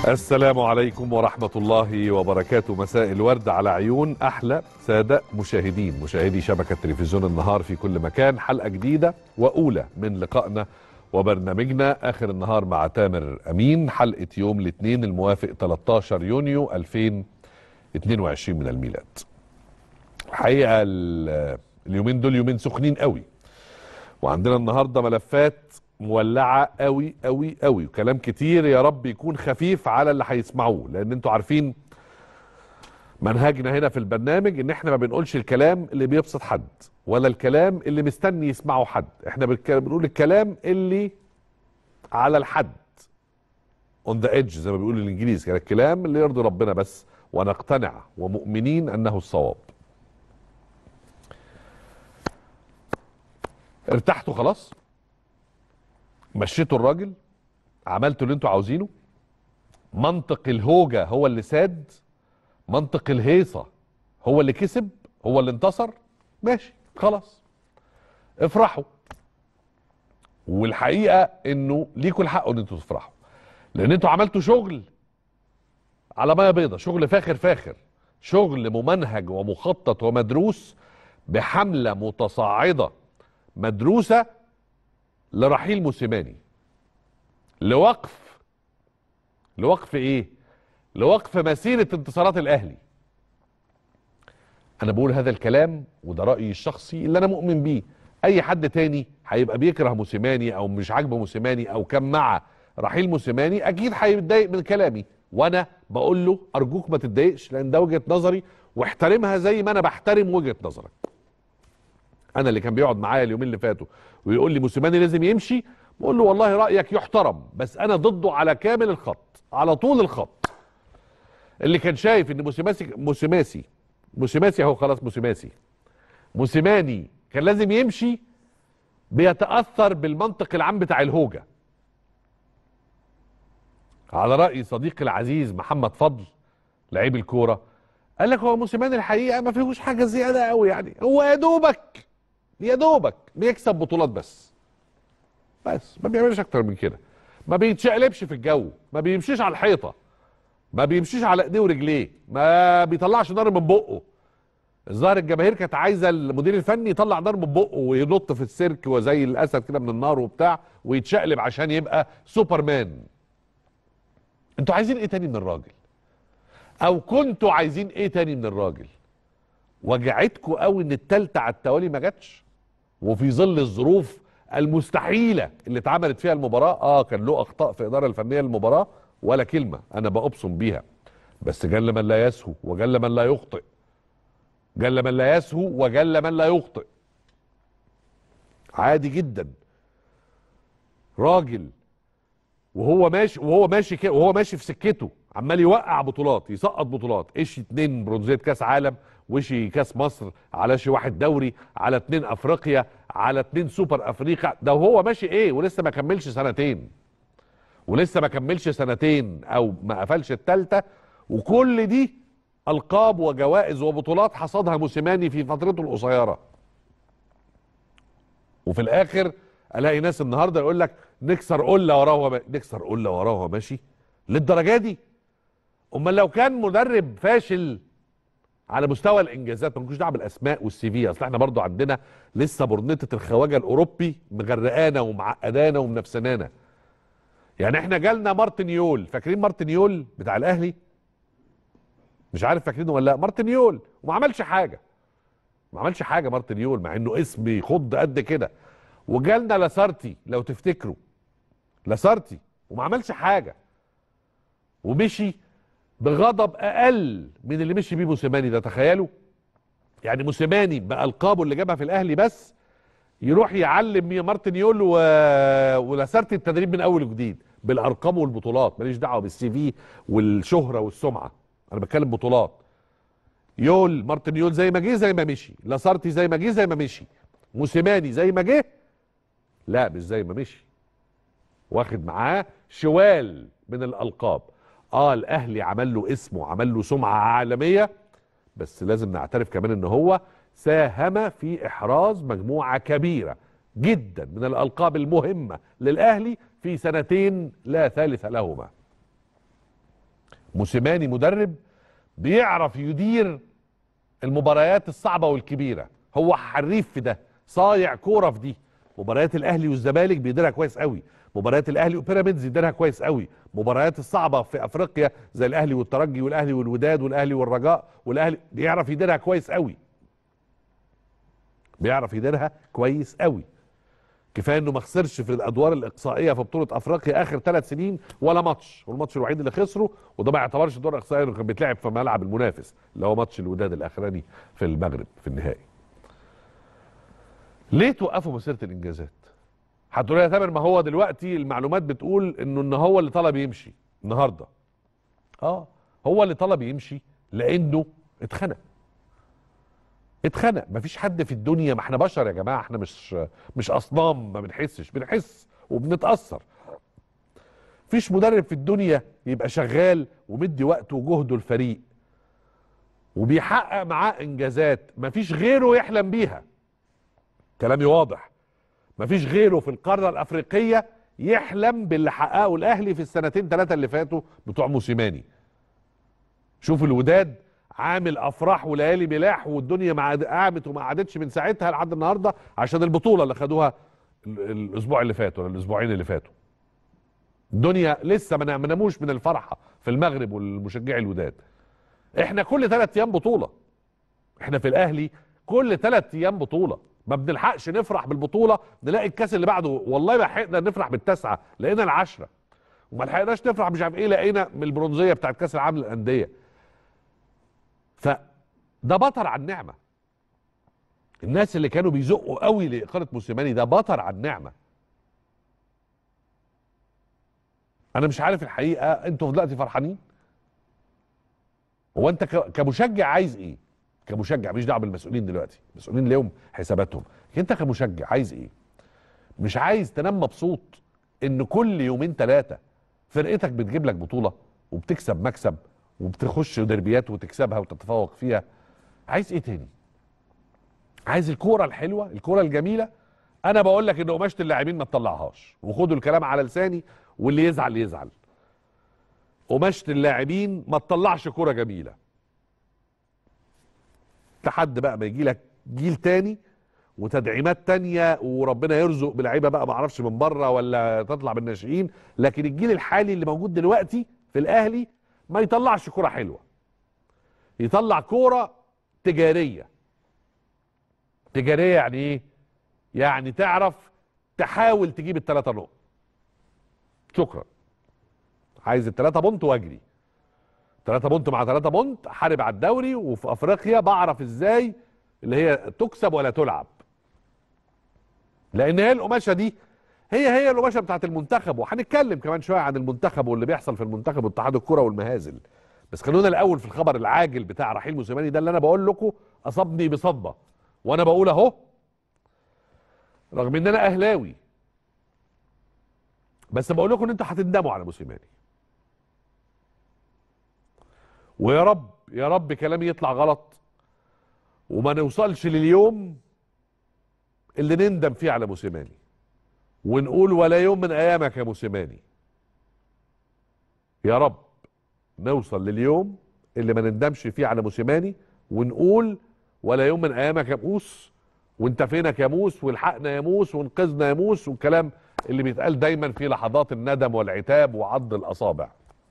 السلام عليكم ورحمة الله وبركاته مساء الورد على عيون أحلى سادة مشاهدين مشاهدي شبكة تلفزيون النهار في كل مكان حلقة جديدة وأولى من لقائنا وبرنامجنا آخر النهار مع تامر أمين حلقة يوم الاثنين الموافق 13 يونيو 2022 من الميلاد الحقيقة ال- اليومين دول يومين سخنين قوي وعندنا النهارده ملفات مولعه قوي قوي قوي وكلام كتير يا رب يكون خفيف على اللي هيسمعوه لان انتوا عارفين منهجنا هنا في البرنامج ان احنا ما بنقولش الكلام اللي بيبسط حد ولا الكلام اللي مستني يسمعه حد احنا بنك- بنقول الكلام اللي على الحد اون ذا ايدج زي ما بيقولوا الانجليزي كده الكلام اللي يرضي ربنا بس ونقتنع ومؤمنين انه الصواب ارتحتوا خلاص مشيتوا الراجل عملتوا اللي انتوا عاوزينه منطق الهوجة هو اللي ساد منطق الهيصة هو اللي كسب هو اللي انتصر ماشي خلاص افرحوا والحقيقة انه ليكوا الحق ان انتوا تفرحوا لان انتوا عملتوا شغل على ميه بيضة شغل فاخر فاخر شغل ممنهج ومخطط ومدروس بحملة متصاعدة مدروسة لرحيل موسيماني لوقف لوقف ايه لوقف مسيرة انتصارات الاهلي انا بقول هذا الكلام وده رأيي الشخصي اللي انا مؤمن بيه اي حد تاني هيبقى بيكره موسيماني او مش عاجبه موسيماني او كان مع رحيل موسيماني اكيد هيتضايق من كلامي وانا بقول له ارجوك ما تتضايقش لان ده وجهة نظري واحترمها زي ما انا بحترم وجهة نظرك انا اللي كان بيقعد معايا اليومين اللي فاتوا ويقول لي موسيماني لازم يمشي بقول له والله رايك يحترم بس انا ضده على كامل الخط على طول الخط اللي كان شايف ان موسيماسي موسيماسي موسيماسي اهو خلاص موسيماسي موسيماني كان لازم يمشي بيتاثر بالمنطق العام بتاع الهوجه على راي صديقي العزيز محمد فضل لعيب الكوره قال لك هو موسيماني الحقيقه ما فيهوش حاجه زياده قوي يعني هو يا دوبك يا دوبك بيكسب بطولات بس بس ما بيعملش اكتر من كده ما بيتشقلبش في الجو ما بيمشيش على الحيطه ما بيمشيش على ايديه ورجليه ما بيطلعش نار من بقه الظاهر الجماهير كانت عايزه المدير الفني يطلع نار من بقه وينط في السيرك وزي الاسد كده من النار وبتاع ويتشقلب عشان يبقى سوبرمان انتوا عايزين ايه تاني من الراجل او كنتوا عايزين ايه تاني من الراجل وجعتكوا قوي ان التالتة على التوالي ما جاتش وفي ظل الظروف المستحيلة اللي اتعملت فيها المباراة اه كان له اخطاء في الادارة الفنية للمباراة ولا كلمة انا بأبصم بيها بس جل من لا يسهو وجل من لا يخطئ جل من لا يسهو وجل من لا يخطئ عادي جدا راجل وهو ماشي وهو ماشي كده وهو ماشي في سكته عمال يوقع بطولات يسقط بطولات ايش اتنين برونزيه كاس عالم وشي كاس مصر على شي واحد دوري على اتنين افريقيا على اتنين سوبر افريقيا ده وهو ماشي ايه ولسه ما كملش سنتين ولسه ما كملش سنتين او ما قفلش التالتة وكل دي القاب وجوائز وبطولات حصدها موسيماني في فترته القصيره وفي الاخر الاقي ناس النهارده يقول لك نكسر قله وراه وهو ما- نكسر قله وراه وهو ماشي للدرجه دي امال لو كان مدرب فاشل على مستوى الانجازات مالكوش دعوه بالاسماء والسي في اصل احنا برضو عندنا لسه برنته الخواجه الاوروبي مغرقانا ومعقدانا ومنفسنانا يعني احنا جالنا مارتن يول فاكرين مارتن يول بتاع الاهلي مش عارف فاكرينه ولا لا مارتن يول وما عملش حاجه ما عملش حاجه مارتن يول مع انه اسم يخض قد كده وجالنا لاسارتي لو تفتكروا لاسارتي وما عملش حاجه ومشي بغضب اقل من اللي مشي بيه موسيماني ده تخيلوا يعني موسيماني بالقابه اللي جابها في الاهلي بس يروح يعلم مي- مارتن يول و... ولاسارتي التدريب من اول وجديد بالارقام والبطولات ماليش دعوه بالسي في والشهره والسمعه انا بتكلم بطولات يول مارتن يول زي ما جه زي ما مشي لاسارتي زي ما جه زي ما مشي موسيماني زي ما جه لا مش زي ما مشي واخد معاه شوال من الالقاب اه الاهلي عمل له اسم وعمل له سمعه عالميه بس لازم نعترف كمان ان هو ساهم في احراز مجموعه كبيره جدا من الالقاب المهمه للاهلي في سنتين لا ثالث لهما موسيماني مدرب بيعرف يدير المباريات الصعبه والكبيره هو حريف في ده صايع كوره في دي مباريات الاهلي والزمالك بيديرها كويس قوي مباريات الاهلي وبيراميدز يديرها كويس قوي مباريات الصعبه في افريقيا زي الاهلي والترجي والاهلي والوداد والاهلي والرجاء والاهلي بيعرف يديرها كويس قوي بيعرف يديرها كويس قوي كفايه انه ما خسرش في الادوار الاقصائيه في بطوله افريقيا اخر ثلاث سنين ولا ماتش والماتش الوحيد اللي خسره وده ما يعتبرش دور اقصائي انه كان بيتلعب في ملعب المنافس اللي هو ماتش الوداد الاخراني في المغرب في النهائي ليه توقفوا مسيره الانجازات هتقول يا تامر ما هو دلوقتي المعلومات بتقول انه ان هو اللي طلب يمشي النهارده اه هو اللي طلب يمشي لانه اتخنق اتخنق مفيش حد في الدنيا ما احنا بشر يا جماعه احنا مش مش اصنام ما بنحسش بنحس وبنتاثر مفيش مدرب في الدنيا يبقى شغال ومدي وقته وجهده الفريق وبيحقق معاه انجازات مفيش غيره يحلم بيها كلامي واضح مفيش غيره في القاره الافريقيه يحلم باللي حققه الاهلي في السنتين ثلاثه اللي فاتوا بتوع موسيماني شوف الوداد عامل افراح وليالي ملاح والدنيا ما عاد- قامت وما قعدتش من ساعتها لحد النهارده عشان البطوله اللي خدوها ال- الاسبوع اللي فات ولا الاسبوعين اللي فاتوا الدنيا لسه ما ما ناموش من الفرحه في المغرب والمشجعي الوداد احنا كل ثلاث ايام بطوله احنا في الاهلي كل ثلاث ايام بطوله ما بنلحقش نفرح بالبطوله نلاقي الكاس اللي بعده والله ما لحقنا نفرح بالتاسعه لقينا العشره وما لحقناش نفرح مش عارف ايه لقينا من البرونزيه بتاعت كاس العالم للانديه فده بطر عن نعمه الناس اللي كانوا بيزقوا قوي لاقاله موسيماني ده بطر عن نعمه انا مش عارف الحقيقه انتوا دلوقتي فرحانين هو انت ك- كمشجع عايز ايه كمشجع مش دعوه بالمسؤولين دلوقتي المسؤولين ليهم حساباتهم انت كمشجع عايز ايه مش عايز تنام مبسوط ان كل يومين ثلاثه فرقتك بتجيب لك بطوله وبتكسب مكسب وبتخش دربيات وتكسبها وتتفوق فيها عايز ايه تاني عايز الكوره الحلوه الكوره الجميله انا بقول لك ان قماشه اللاعبين ما تطلعهاش وخدوا الكلام على لساني واللي يزعل يزعل قماشه اللاعبين ما تطلعش كوره جميله لحد بقى ما يجي لك جيل تاني وتدعيمات تانية وربنا يرزق بلعيبه بقى ما اعرفش من بره ولا تطلع بالناشئين لكن الجيل الحالي اللي موجود دلوقتي في الاهلي ما يطلعش كوره حلوه يطلع كوره تجاريه تجاريه يعني ايه يعني تعرف تحاول تجيب الثلاثه نقط شكرا عايز الثلاثه بونت واجري ثلاثة بونت مع ثلاثة بونت حارب على الدوري وفي افريقيا بعرف ازاي اللي هي تكسب ولا تلعب لان هي القماشه دي هي هي القماشه بتاعت المنتخب وهنتكلم كمان شويه عن المنتخب واللي بيحصل في المنتخب واتحاد الكره والمهازل بس خلونا الاول في الخبر العاجل بتاع رحيل موسيماني ده اللي انا بقول لكم اصابني بصدمه وانا بقول اهو رغم ان انا اهلاوي بس بقول لكم ان انتوا هتندموا على موسيماني ويا رب يا رب كلامي يطلع غلط وما نوصلش لليوم اللي نندم فيه على موسيماني ونقول ولا يوم من ايامك يا موسيماني يا رب نوصل لليوم اللي ما نندمش فيه على موسيماني ونقول ولا يوم من ايامك يا موس وانت فينك يا موس والحقنا يا موس وانقذنا يا موس والكلام اللي بيتقال دايما في لحظات الندم والعتاب وعض الاصابع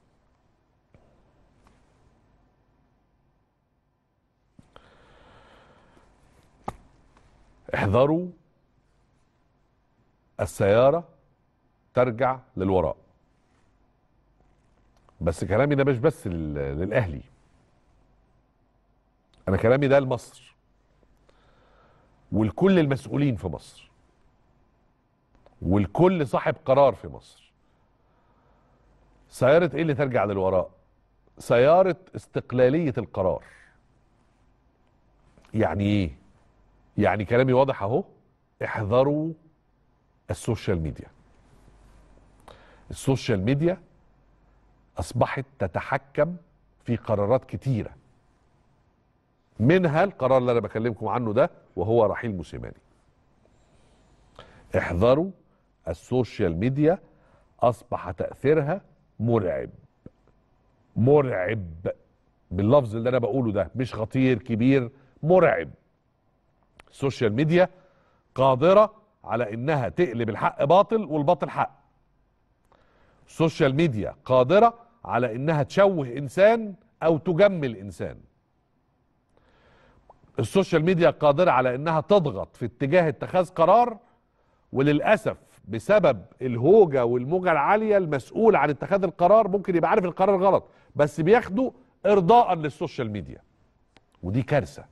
احذروا السيارة ترجع للوراء بس كلامي ده مش بس لل- للأهلي أنا كلامي ده لمصر ولكل المسؤولين في مصر ولكل صاحب قرار في مصر سيارة ايه اللي ترجع للوراء سيارة استقلالية القرار يعني ايه يعني كلامي واضح اهو احذروا السوشيال ميديا السوشيال ميديا اصبحت تتحكم في قرارات كتيره منها القرار اللي انا بكلمكم عنه ده وهو رحيل موسيماني احذروا السوشيال ميديا اصبح تاثيرها مرعب مرعب باللفظ اللي انا بقوله ده مش خطير كبير مرعب السوشيال ميديا قادرة على انها تقلب الحق باطل والباطل حق السوشيال ميديا قادرة على انها تشوه انسان او تجمل انسان السوشيال ميديا قادرة على انها تضغط في اتجاه اتخاذ قرار وللأسف بسبب الهوجة والموجة العالية المسؤول عن اتخاذ القرار ممكن يبقى عارف القرار غلط بس بياخده ارضاء للسوشيال ميديا ودي كارثة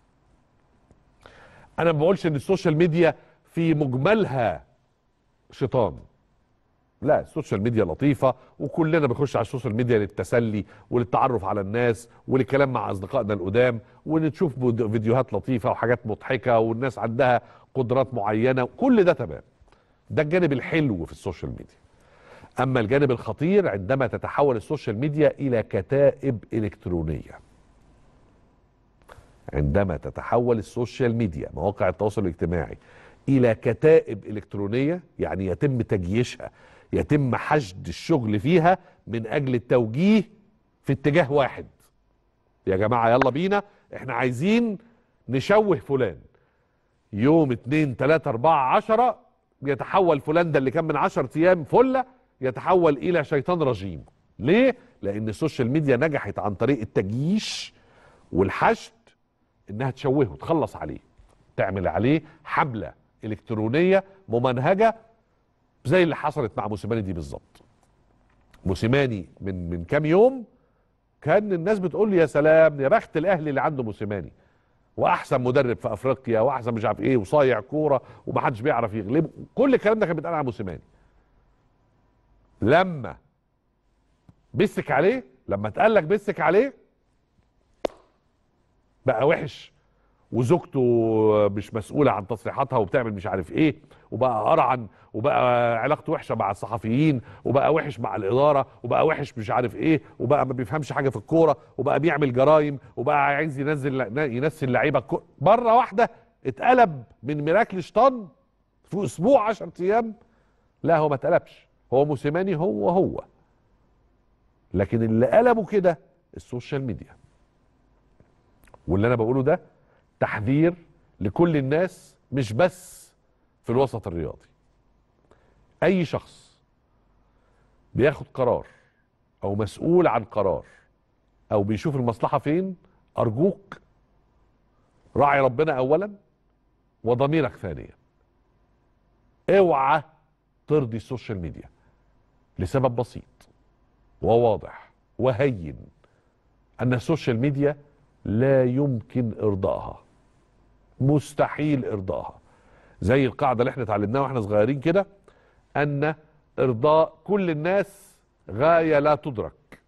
انا ما بقولش ان السوشيال ميديا في مجملها شيطان لا السوشيال ميديا لطيفة وكلنا بنخش على السوشيال ميديا للتسلي وللتعرف على الناس وللكلام مع أصدقائنا القدام ونشوف بود- فيديوهات لطيفة وحاجات مضحكة والناس عندها قدرات معينة كل ده تمام ده الجانب الحلو في السوشيال ميديا أما الجانب الخطير عندما تتحول السوشيال ميديا إلى كتائب إلكترونية عندما تتحول السوشيال ميديا مواقع التواصل الاجتماعي الى كتائب الكترونيه يعني يتم تجييشها يتم حشد الشغل فيها من اجل التوجيه في اتجاه واحد يا جماعه يلا بينا احنا عايزين نشوه فلان يوم اتنين تلاتة اربعة عشرة يتحول فلان ده اللي كان من عشر ايام فلة يتحول الى شيطان رجيم ليه؟ لان السوشيال ميديا نجحت عن طريق التجييش والحشد انها تشوهه تخلص عليه تعمل عليه حمله الكترونيه ممنهجه زي اللي حصلت مع موسيماني دي بالظبط موسيماني من من كام يوم كان الناس بتقول لي يا سلام يا بخت الاهلي اللي عنده موسيماني واحسن مدرب في افريقيا واحسن مش عارف ايه وصايع كوره ومحدش بيعرف يغلبه كل الكلام ده كان بيتقال على موسيماني لما بسك عليه لما اتقال لك بسك عليه بقى وحش وزوجته مش مسؤوله عن تصريحاتها وبتعمل مش عارف ايه وبقى قرعن وبقى علاقته وحشه مع الصحفيين وبقى وحش مع الاداره وبقى وحش مش عارف ايه وبقى ما بيفهمش حاجه في الكوره وبقى بيعمل جرايم وبقى عايز ينزل ينزل لعيبه الكو- مره واحده اتقلب من ميراكل شطان في اسبوع 10 ايام لا هو ما اتقلبش هو موسيماني هو هو لكن اللي قلبه كده السوشيال ميديا واللي انا بقوله ده تحذير لكل الناس مش بس في الوسط الرياضي اي شخص بياخد قرار او مسؤول عن قرار او بيشوف المصلحه فين ارجوك راعي ربنا اولا وضميرك ثانيا اوعى ترضي السوشيال ميديا لسبب بسيط وواضح وهين ان السوشيال ميديا لا يمكن ارضائها مستحيل ارضائها زي القاعده اللي احنا اتعلمناها واحنا صغيرين كده ان ارضاء كل الناس غايه لا تدرك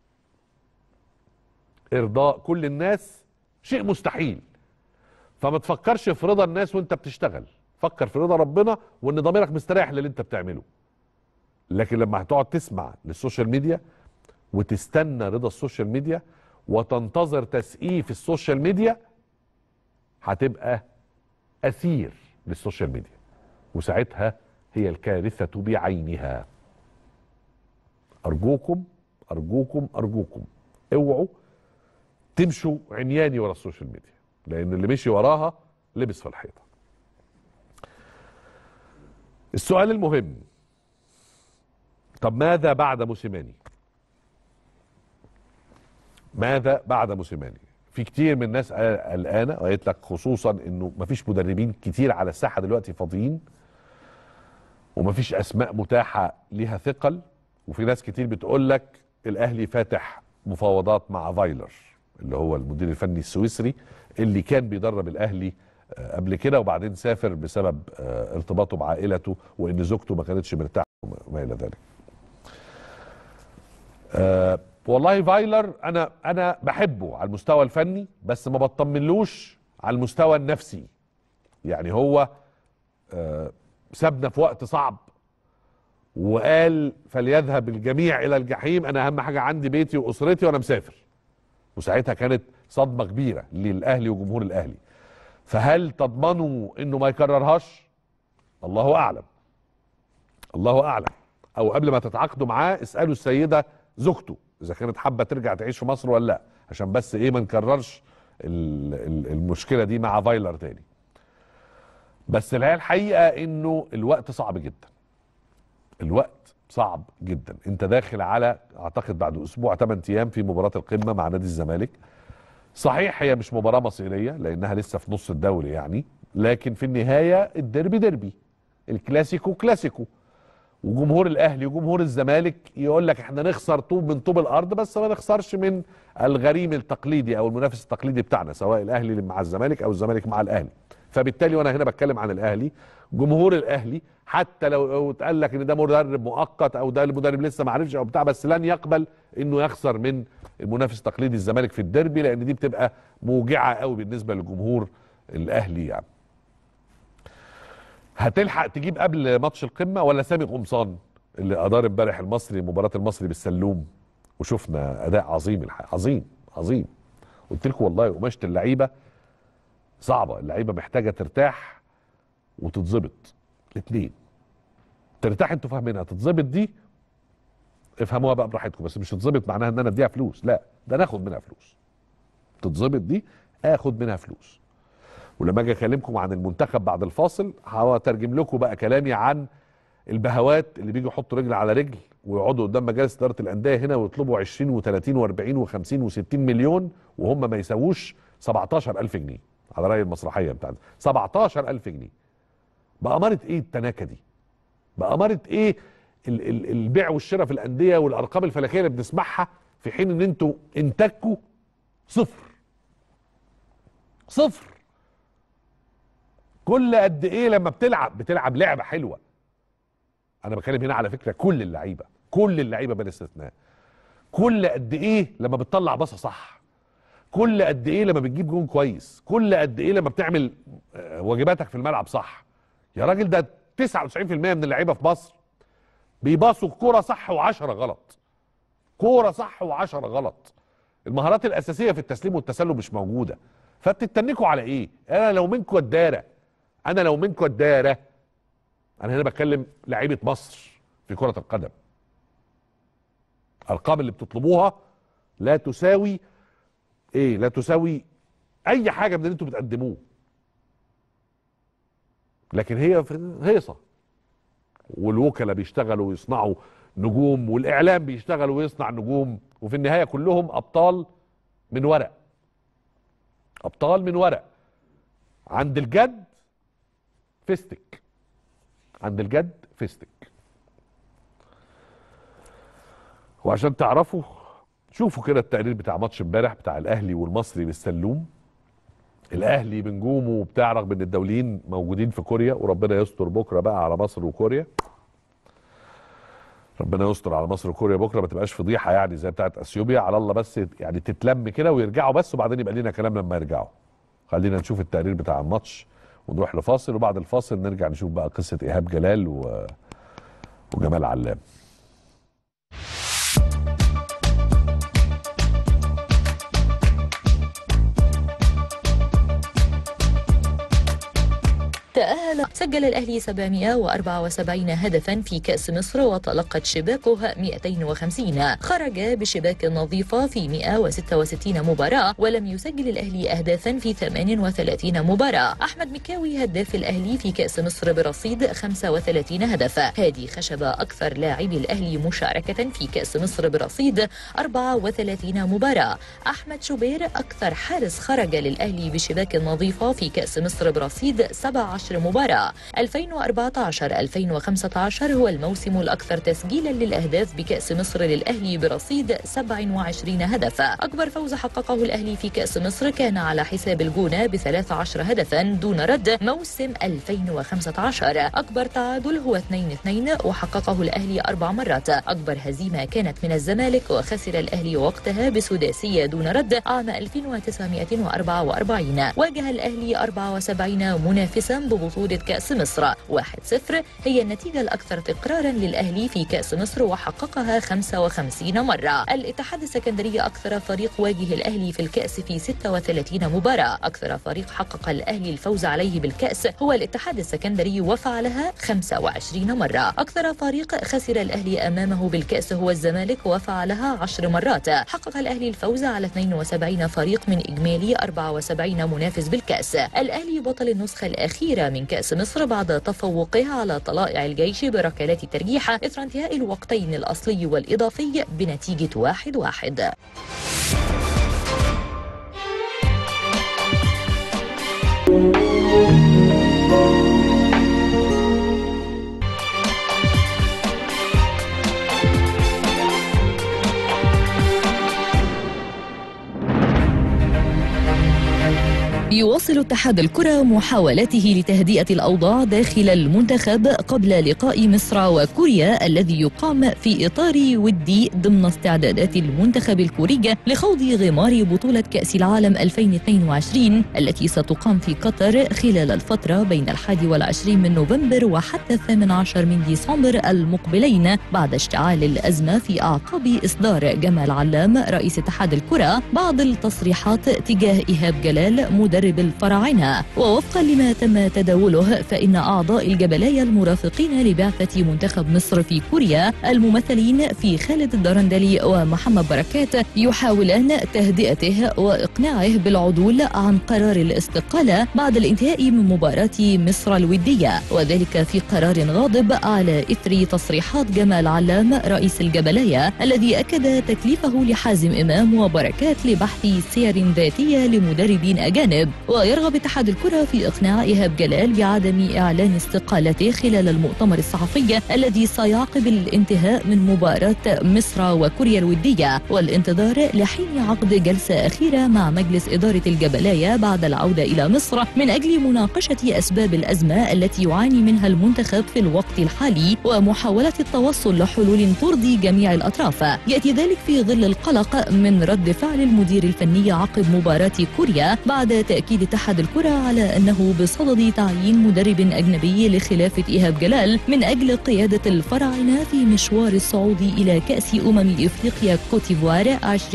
ارضاء كل الناس شيء مستحيل فما تفكرش في رضا الناس وانت بتشتغل فكر في رضا ربنا وان ضميرك مستريح للي انت بتعمله لكن لما هتقعد تسمع للسوشيال ميديا وتستنى رضا السوشيال ميديا وتنتظر تسقيف السوشيال ميديا هتبقى اسير للسوشيال ميديا وساعتها هي الكارثه بعينها ارجوكم ارجوكم ارجوكم اوعوا تمشوا عمياني ورا السوشيال ميديا لان اللي مشي وراها لبس في الحيطه السؤال المهم طب ماذا بعد موسيماني ماذا بعد موسيماني في كتير من الناس قلقانه وقالت لك خصوصا انه مفيش مدربين كتير على الساحه دلوقتي فاضيين ومفيش اسماء متاحه ليها ثقل وفي ناس كتير بتقول لك الاهلي فاتح مفاوضات مع فايلر اللي هو المدير الفني السويسري اللي كان بيدرب الاهلي آه، قبل كده وبعدين سافر بسبب آه، ارتباطه بعائلته وان زوجته ما كانتش مرتاحه وما الى ذلك. آه، والله فايلر انا انا بحبه على المستوى الفني بس ما بطمنلوش على المستوى النفسي يعني هو آه، سابنا في وقت صعب وقال فليذهب الجميع الى الجحيم انا اهم حاجه عندي بيتي واسرتي وانا مسافر وساعتها كانت صدمه كبيره للاهلي وجمهور الاهلي فهل تضمنوا انه ما يكررهاش الله اعلم الله اعلم او قبل ما تتعاقدوا معاه اسالوا السيده زوجته اذا كانت حابه ترجع تعيش في مصر ولا لا عشان بس ايه ما نكررش ال- ال- المشكله دي مع فايلر تاني بس الحقيقه الحقيقه انه الوقت صعب جدا الوقت صعب جدا انت داخل على اعتقد بعد اسبوع 8 ايام في مباراه القمه مع نادي الزمالك صحيح هي مش مباراه مصيريه لانها لسه في نص الدوري يعني لكن في النهايه الديربي ديربي الكلاسيكو كلاسيكو وجمهور الاهلي وجمهور الزمالك يقول لك احنا نخسر طوب من طوب الارض بس ما نخسرش من الغريم التقليدي او المنافس التقليدي بتاعنا سواء الاهلي مع الزمالك او الزمالك مع الاهلي فبالتالي وانا هنا بتكلم عن الاهلي جمهور الاهلي حتى لو لو اتقال لك ان ده مدرب مؤقت او ده المدرب لسه ما عرفش او بتاع بس لن يقبل انه يخسر من المنافس التقليدي الزمالك في الديربي لان دي بتبقى موجعه قوي بالنسبه للجمهور الاهلي يعني هتلحق تجيب قبل ماتش القمه ولا سامي قمصان اللي ادار امبارح المصري مباراه المصري بالسلوم وشفنا اداء عظيم الحقيقه عظيم عظيم قلت لكم والله قماشه اللعيبه صعبه اللعيبه محتاجه ترتاح وتتظبط الاثنين ترتاح انتوا فاهمينها تتظبط دي افهموها بقى براحتكم بس مش تتظبط معناها ان انا اديها فلوس لا ده ناخد منها فلوس تتظبط دي اخد منها فلوس ولما اجي اكلمكم عن المنتخب بعد الفاصل هترجم لكم بقى كلامي عن البهوات اللي بيجوا يحطوا رجل على رجل ويقعدوا قدام مجالس اداره الانديه هنا ويطلبوا 20 و30 و40 و50 و60 مليون وهم ما يساووش 17000 جنيه على راي المسرحيه بتاعتي 17000 جنيه بأمارة ايه التناكه دي؟ بأمارة ايه ال- ال- البيع والشراء في الانديه والارقام الفلكيه اللي بنسمعها في حين ان انتوا انتاجكم صفر صفر كل قد ايه لما بتلعب بتلعب لعبه حلوه انا بتكلم هنا على فكره كل اللعيبه كل اللعيبه بلا استثناء كل قد ايه لما بتطلع باصه صح كل قد ايه لما بتجيب جون كويس كل قد ايه لما بتعمل آه، واجباتك في الملعب صح يا راجل ده 99% من اللعيبه في مصر بيباصوا الكوره صح و10 غلط كوره صح و10 غلط المهارات الاساسيه في التسليم والتسلم مش موجوده فبتتنكوا على ايه انا لو منكم الداره انا لو منكم الداره انا هنا بتكلم لعيبه مصر في كره القدم الارقام اللي بتطلبوها لا تساوي ايه لا تساوي اي حاجه من اللي انتوا بتقدموه لكن هي في هيصه والوكلاء بيشتغلوا ويصنعوا نجوم والاعلام بيشتغل ويصنع نجوم وفي النهايه كلهم ابطال من ورق ابطال من ورق عند الجد فيستك عند الجد فيستك وعشان تعرفوا شوفوا كده التقرير بتاع ماتش امبارح بتاع الاهلي والمصري بالسلوم الاهلي بنجومه وبتاع رغم ان الدوليين موجودين في كوريا وربنا يستر بكره بقى على مصر وكوريا ربنا يستر على مصر وكوريا بكره ما تبقاش فضيحه يعني زي بتاعت اثيوبيا على الله بس يعني تتلم كده ويرجعوا بس وبعدين يبقى لنا كلام لما يرجعوا خلينا نشوف التقرير بتاع الماتش ونروح لفاصل وبعد الفاصل نرجع نشوف بقى قصه ايهاب جلال و... وجمال علام تأهل سجل الأهلي 774 هدفا في كأس مصر وتلقت شباكه 250 خرج بشباك نظيفة في 166 مباراة ولم يسجل الأهلي أهدافا في 38 مباراة أحمد مكاوي هداف الأهلي في كأس مصر برصيد 35 هدف هادي خشبة أكثر لاعبي الأهلي مشاركة في كأس مصر برصيد 34 مباراة أحمد شوبير أكثر حارس خرج للأهلي بشباك نظيفة في كأس مصر برصيد 17 مباراة 2014-2015 هو الموسم الأكثر تسجيلا للأهداف بكأس مصر للأهلي برصيد 27 هدف أكبر فوز حققه الأهلي في كأس مصر كان على حساب الجونة ب 13 هدفا دون رد موسم 2015 أكبر تعادل هو 2-2 وحققه الأهلي أربع مرات أكبر هزيمة كانت من الزمالك وخسر الأهلي وقتها بسداسية دون رد عام 1944 واجه الأهلي 74 منافسا ببطولة بطولة كأس مصر 1-0 هي النتيجة الأكثر تكرارا للأهلي في كأس مصر وحققها 55 مرة الاتحاد السكندري أكثر فريق واجه الأهلي في الكأس في 36 مباراة أكثر فريق حقق الأهلي الفوز عليه بالكأس هو الاتحاد السكندري وفعلها 25 مرة أكثر فريق خسر الأهلي أمامه بالكأس هو الزمالك وفعلها 10 مرات حقق الأهلي الفوز على 72 فريق من إجمالي 74 منافس بالكأس الأهلي بطل النسخة الأخيرة من كأس مصر بعد تفوقه على طلائع الجيش بركلات الترجيح إثر انتهاء الوقتين الأصلي والإضافي بنتيجة واحد واحد يواصل اتحاد الكرة محاولاته لتهدئة الأوضاع داخل المنتخب قبل لقاء مصر وكوريا الذي يقام في إطار ودي ضمن استعدادات المنتخب الكوري لخوض غمار بطولة كأس العالم 2022 التي ستقام في قطر خلال الفترة بين الحادي والعشرين من نوفمبر وحتى الثامن عشر من ديسمبر المقبلين بعد اشتعال الأزمة في أعقاب إصدار جمال علام رئيس اتحاد الكرة بعض التصريحات تجاه إيهاب جلال مدرب الفراعنة ووفقا لما تم تداوله فإن أعضاء الجبلاية المرافقين لبعثة منتخب مصر في كوريا الممثلين في خالد الدرندلي ومحمد بركات يحاولان تهدئته وإقناعه بالعدول عن قرار الاستقالة بعد الانتهاء من مباراة مصر الودية وذلك في قرار غاضب على إثر تصريحات جمال علام رئيس الجبلاية الذي أكد تكليفه لحازم إمام وبركات لبحث سير ذاتية لمدربين أجانب ويرغب اتحاد الكرة في إقناع إيهاب جلال بعدم إعلان استقالته خلال المؤتمر الصحفي الذي سيعقب الانتهاء من مباراة مصر وكوريا الودية والانتظار لحين عقد جلسة أخيرة مع مجلس إدارة الجبلاية بعد العودة إلى مصر من أجل مناقشة أسباب الأزمة التي يعاني منها المنتخب في الوقت الحالي ومحاولة التوصل لحلول ترضي جميع الأطراف يأتي ذلك في ظل القلق من رد فعل المدير الفني عقب مباراة كوريا بعد تأكيد اتحاد الكرة على أنه بصدد تعيين مدرب أجنبي لخلافة إيهاب جلال من أجل قيادة الفراعنة في مشوار الصعود إلى كأس أمم إفريقيا كوتيفوار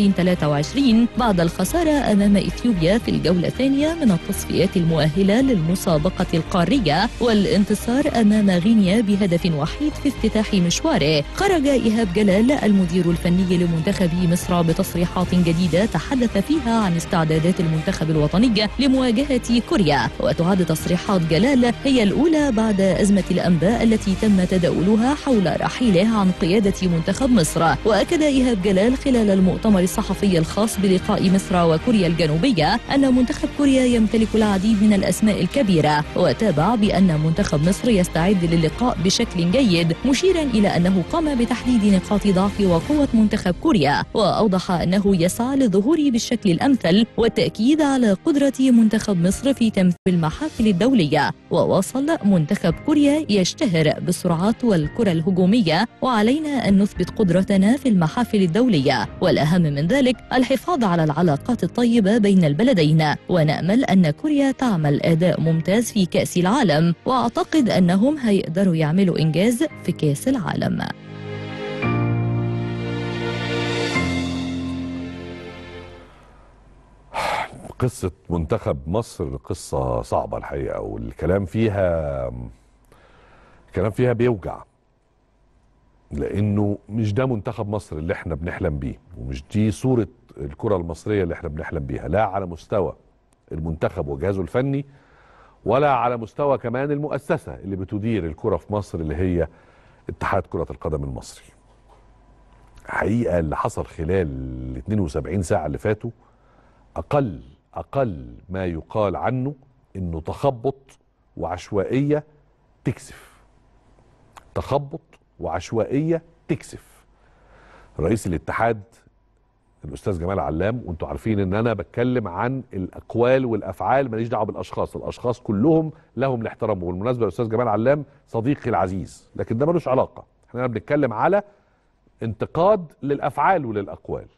2023 بعد الخسارة أمام إثيوبيا في الجولة الثانية من التصفيات المؤهلة للمسابقة القارية والانتصار أمام غينيا بهدف وحيد في افتتاح مشواره خرج إيهاب جلال المدير الفني لمنتخب مصر بتصريحات جديدة تحدث فيها عن استعدادات المنتخب الوطني لمواجهة كوريا وتعد تصريحات جلال هي الأولى بعد أزمة الأنباء التي تم تداولها حول رحيله عن قيادة منتخب مصر وأكد إيهاب جلال خلال المؤتمر الصحفي الخاص بلقاء مصر وكوريا الجنوبية أن منتخب كوريا يمتلك العديد من الأسماء الكبيرة وتابع بأن منتخب مصر يستعد للقاء بشكل جيد مشيرا إلى أنه قام بتحديد نقاط ضعف وقوة منتخب كوريا وأوضح أنه يسعى للظهور بالشكل الأمثل والتأكيد على قدرة منتخب مصر في تمثيل المحافل الدولية وواصل منتخب كوريا يشتهر بالسرعات والكرة الهجومية وعلينا أن نثبت قدرتنا في المحافل الدولية والأهم من ذلك الحفاظ على العلاقات الطيبة بين البلدين ونأمل أن كوريا تعمل أداء ممتاز في كأس العالم وأعتقد أنهم هيقدروا يعملوا إنجاز في كأس العالم قصة منتخب مصر قصة صعبة الحقيقة والكلام فيها الكلام فيها بيوجع لأنه مش ده منتخب مصر اللي احنا بنحلم بيه ومش دي صورة الكرة المصرية اللي احنا بنحلم بيها لا على مستوى المنتخب وجهازه الفني ولا على مستوى كمان المؤسسة اللي بتدير الكرة في مصر اللي هي اتحاد كرة القدم المصري حقيقة اللي حصل خلال ال 72 ساعة اللي فاتوا أقل أقل ما يقال عنه إنه تخبط وعشوائية تكسف تخبط وعشوائية تكسف رئيس الاتحاد الاستاذ جمال علام وانتوا عارفين ان انا بتكلم عن الاقوال والافعال ماليش دعوه بالاشخاص الاشخاص كلهم لهم الاحترام وبالمناسبه الاستاذ جمال علام صديقي العزيز لكن ده ملوش علاقه احنا بنتكلم على انتقاد للافعال وللاقوال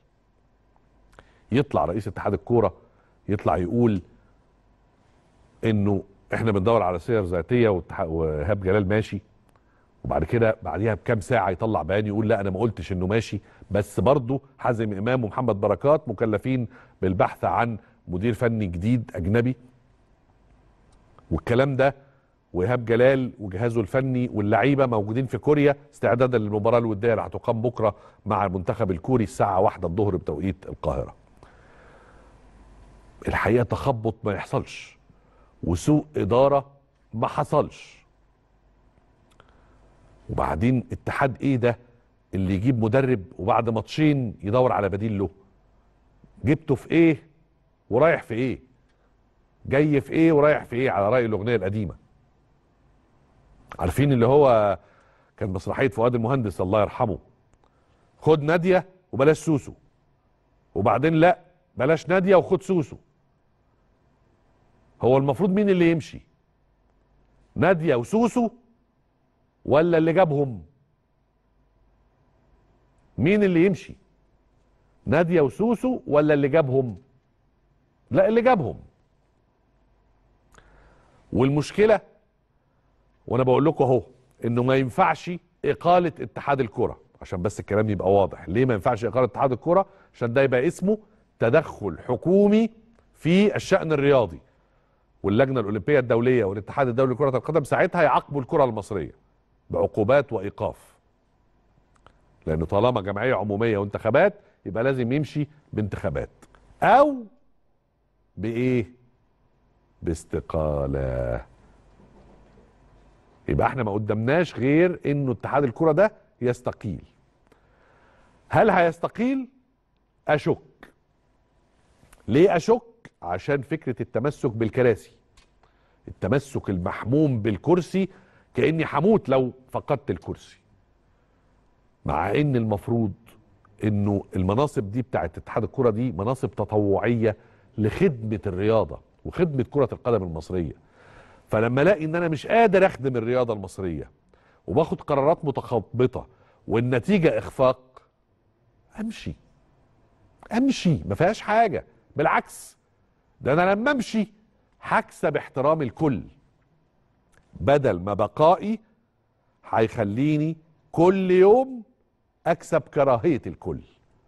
يطلع رئيس اتحاد الكوره يطلع يقول انه احنا بندور على سير ذاتيه والتح- وايهاب جلال ماشي وبعد كده بعديها بكام ساعه يطلع بيان يقول لا انا ما قلتش انه ماشي بس برضه حازم امام ومحمد بركات مكلفين بالبحث عن مدير فني جديد اجنبي والكلام ده وايهاب جلال وجهازه الفني واللعيبه موجودين في كوريا استعدادا للمباراه الوديه اللي هتقام بكره مع المنتخب الكوري الساعه واحدة الظهر بتوقيت القاهره. الحقيقه تخبط ما يحصلش وسوء اداره ما حصلش. وبعدين اتحاد ايه ده اللي يجيب مدرب وبعد ماتشين يدور على بديل له؟ جبته في ايه ورايح في ايه؟ جاي في ايه ورايح في ايه على راي الاغنيه القديمه. عارفين اللي هو كان مسرحيه فؤاد المهندس الله يرحمه خد ناديه وبلاش سوسو وبعدين لا بلاش ناديه وخد سوسو هو المفروض مين اللي يمشي ناديه وسوسو ولا اللي جابهم مين اللي يمشي ناديه وسوسو ولا اللي جابهم لا اللي جابهم والمشكله وانا بقول لكم اهو انه ما ينفعش اقاله اتحاد الكره عشان بس الكلام يبقى واضح ليه ما ينفعش اقاله اتحاد الكره عشان ده يبقى اسمه تدخل حكومي في الشان الرياضي واللجنه الاولمبيه الدوليه والاتحاد الدولي لكره القدم ساعتها يعاقبوا الكره المصريه بعقوبات وايقاف لانه طالما جمعيه عموميه وانتخابات يبقى لازم يمشي بانتخابات او بايه باستقاله يبقى احنا ما قدامناش غير انه اتحاد الكره ده يستقيل هل هيستقيل اشك ليه اشك عشان فكره التمسك بالكراسي التمسك المحموم بالكرسي كاني هموت لو فقدت الكرسي مع ان المفروض انه المناصب دي بتاعت اتحاد الكره دي مناصب تطوعيه لخدمه الرياضه وخدمه كره القدم المصريه فلما الاقي ان انا مش قادر اخدم الرياضه المصريه وباخد قرارات متخبطه والنتيجه اخفاق امشي امشي ما فيهاش حاجه بالعكس ده انا لما امشي هكسب احترام الكل بدل ما بقائي هيخليني كل يوم اكسب كراهيه الكل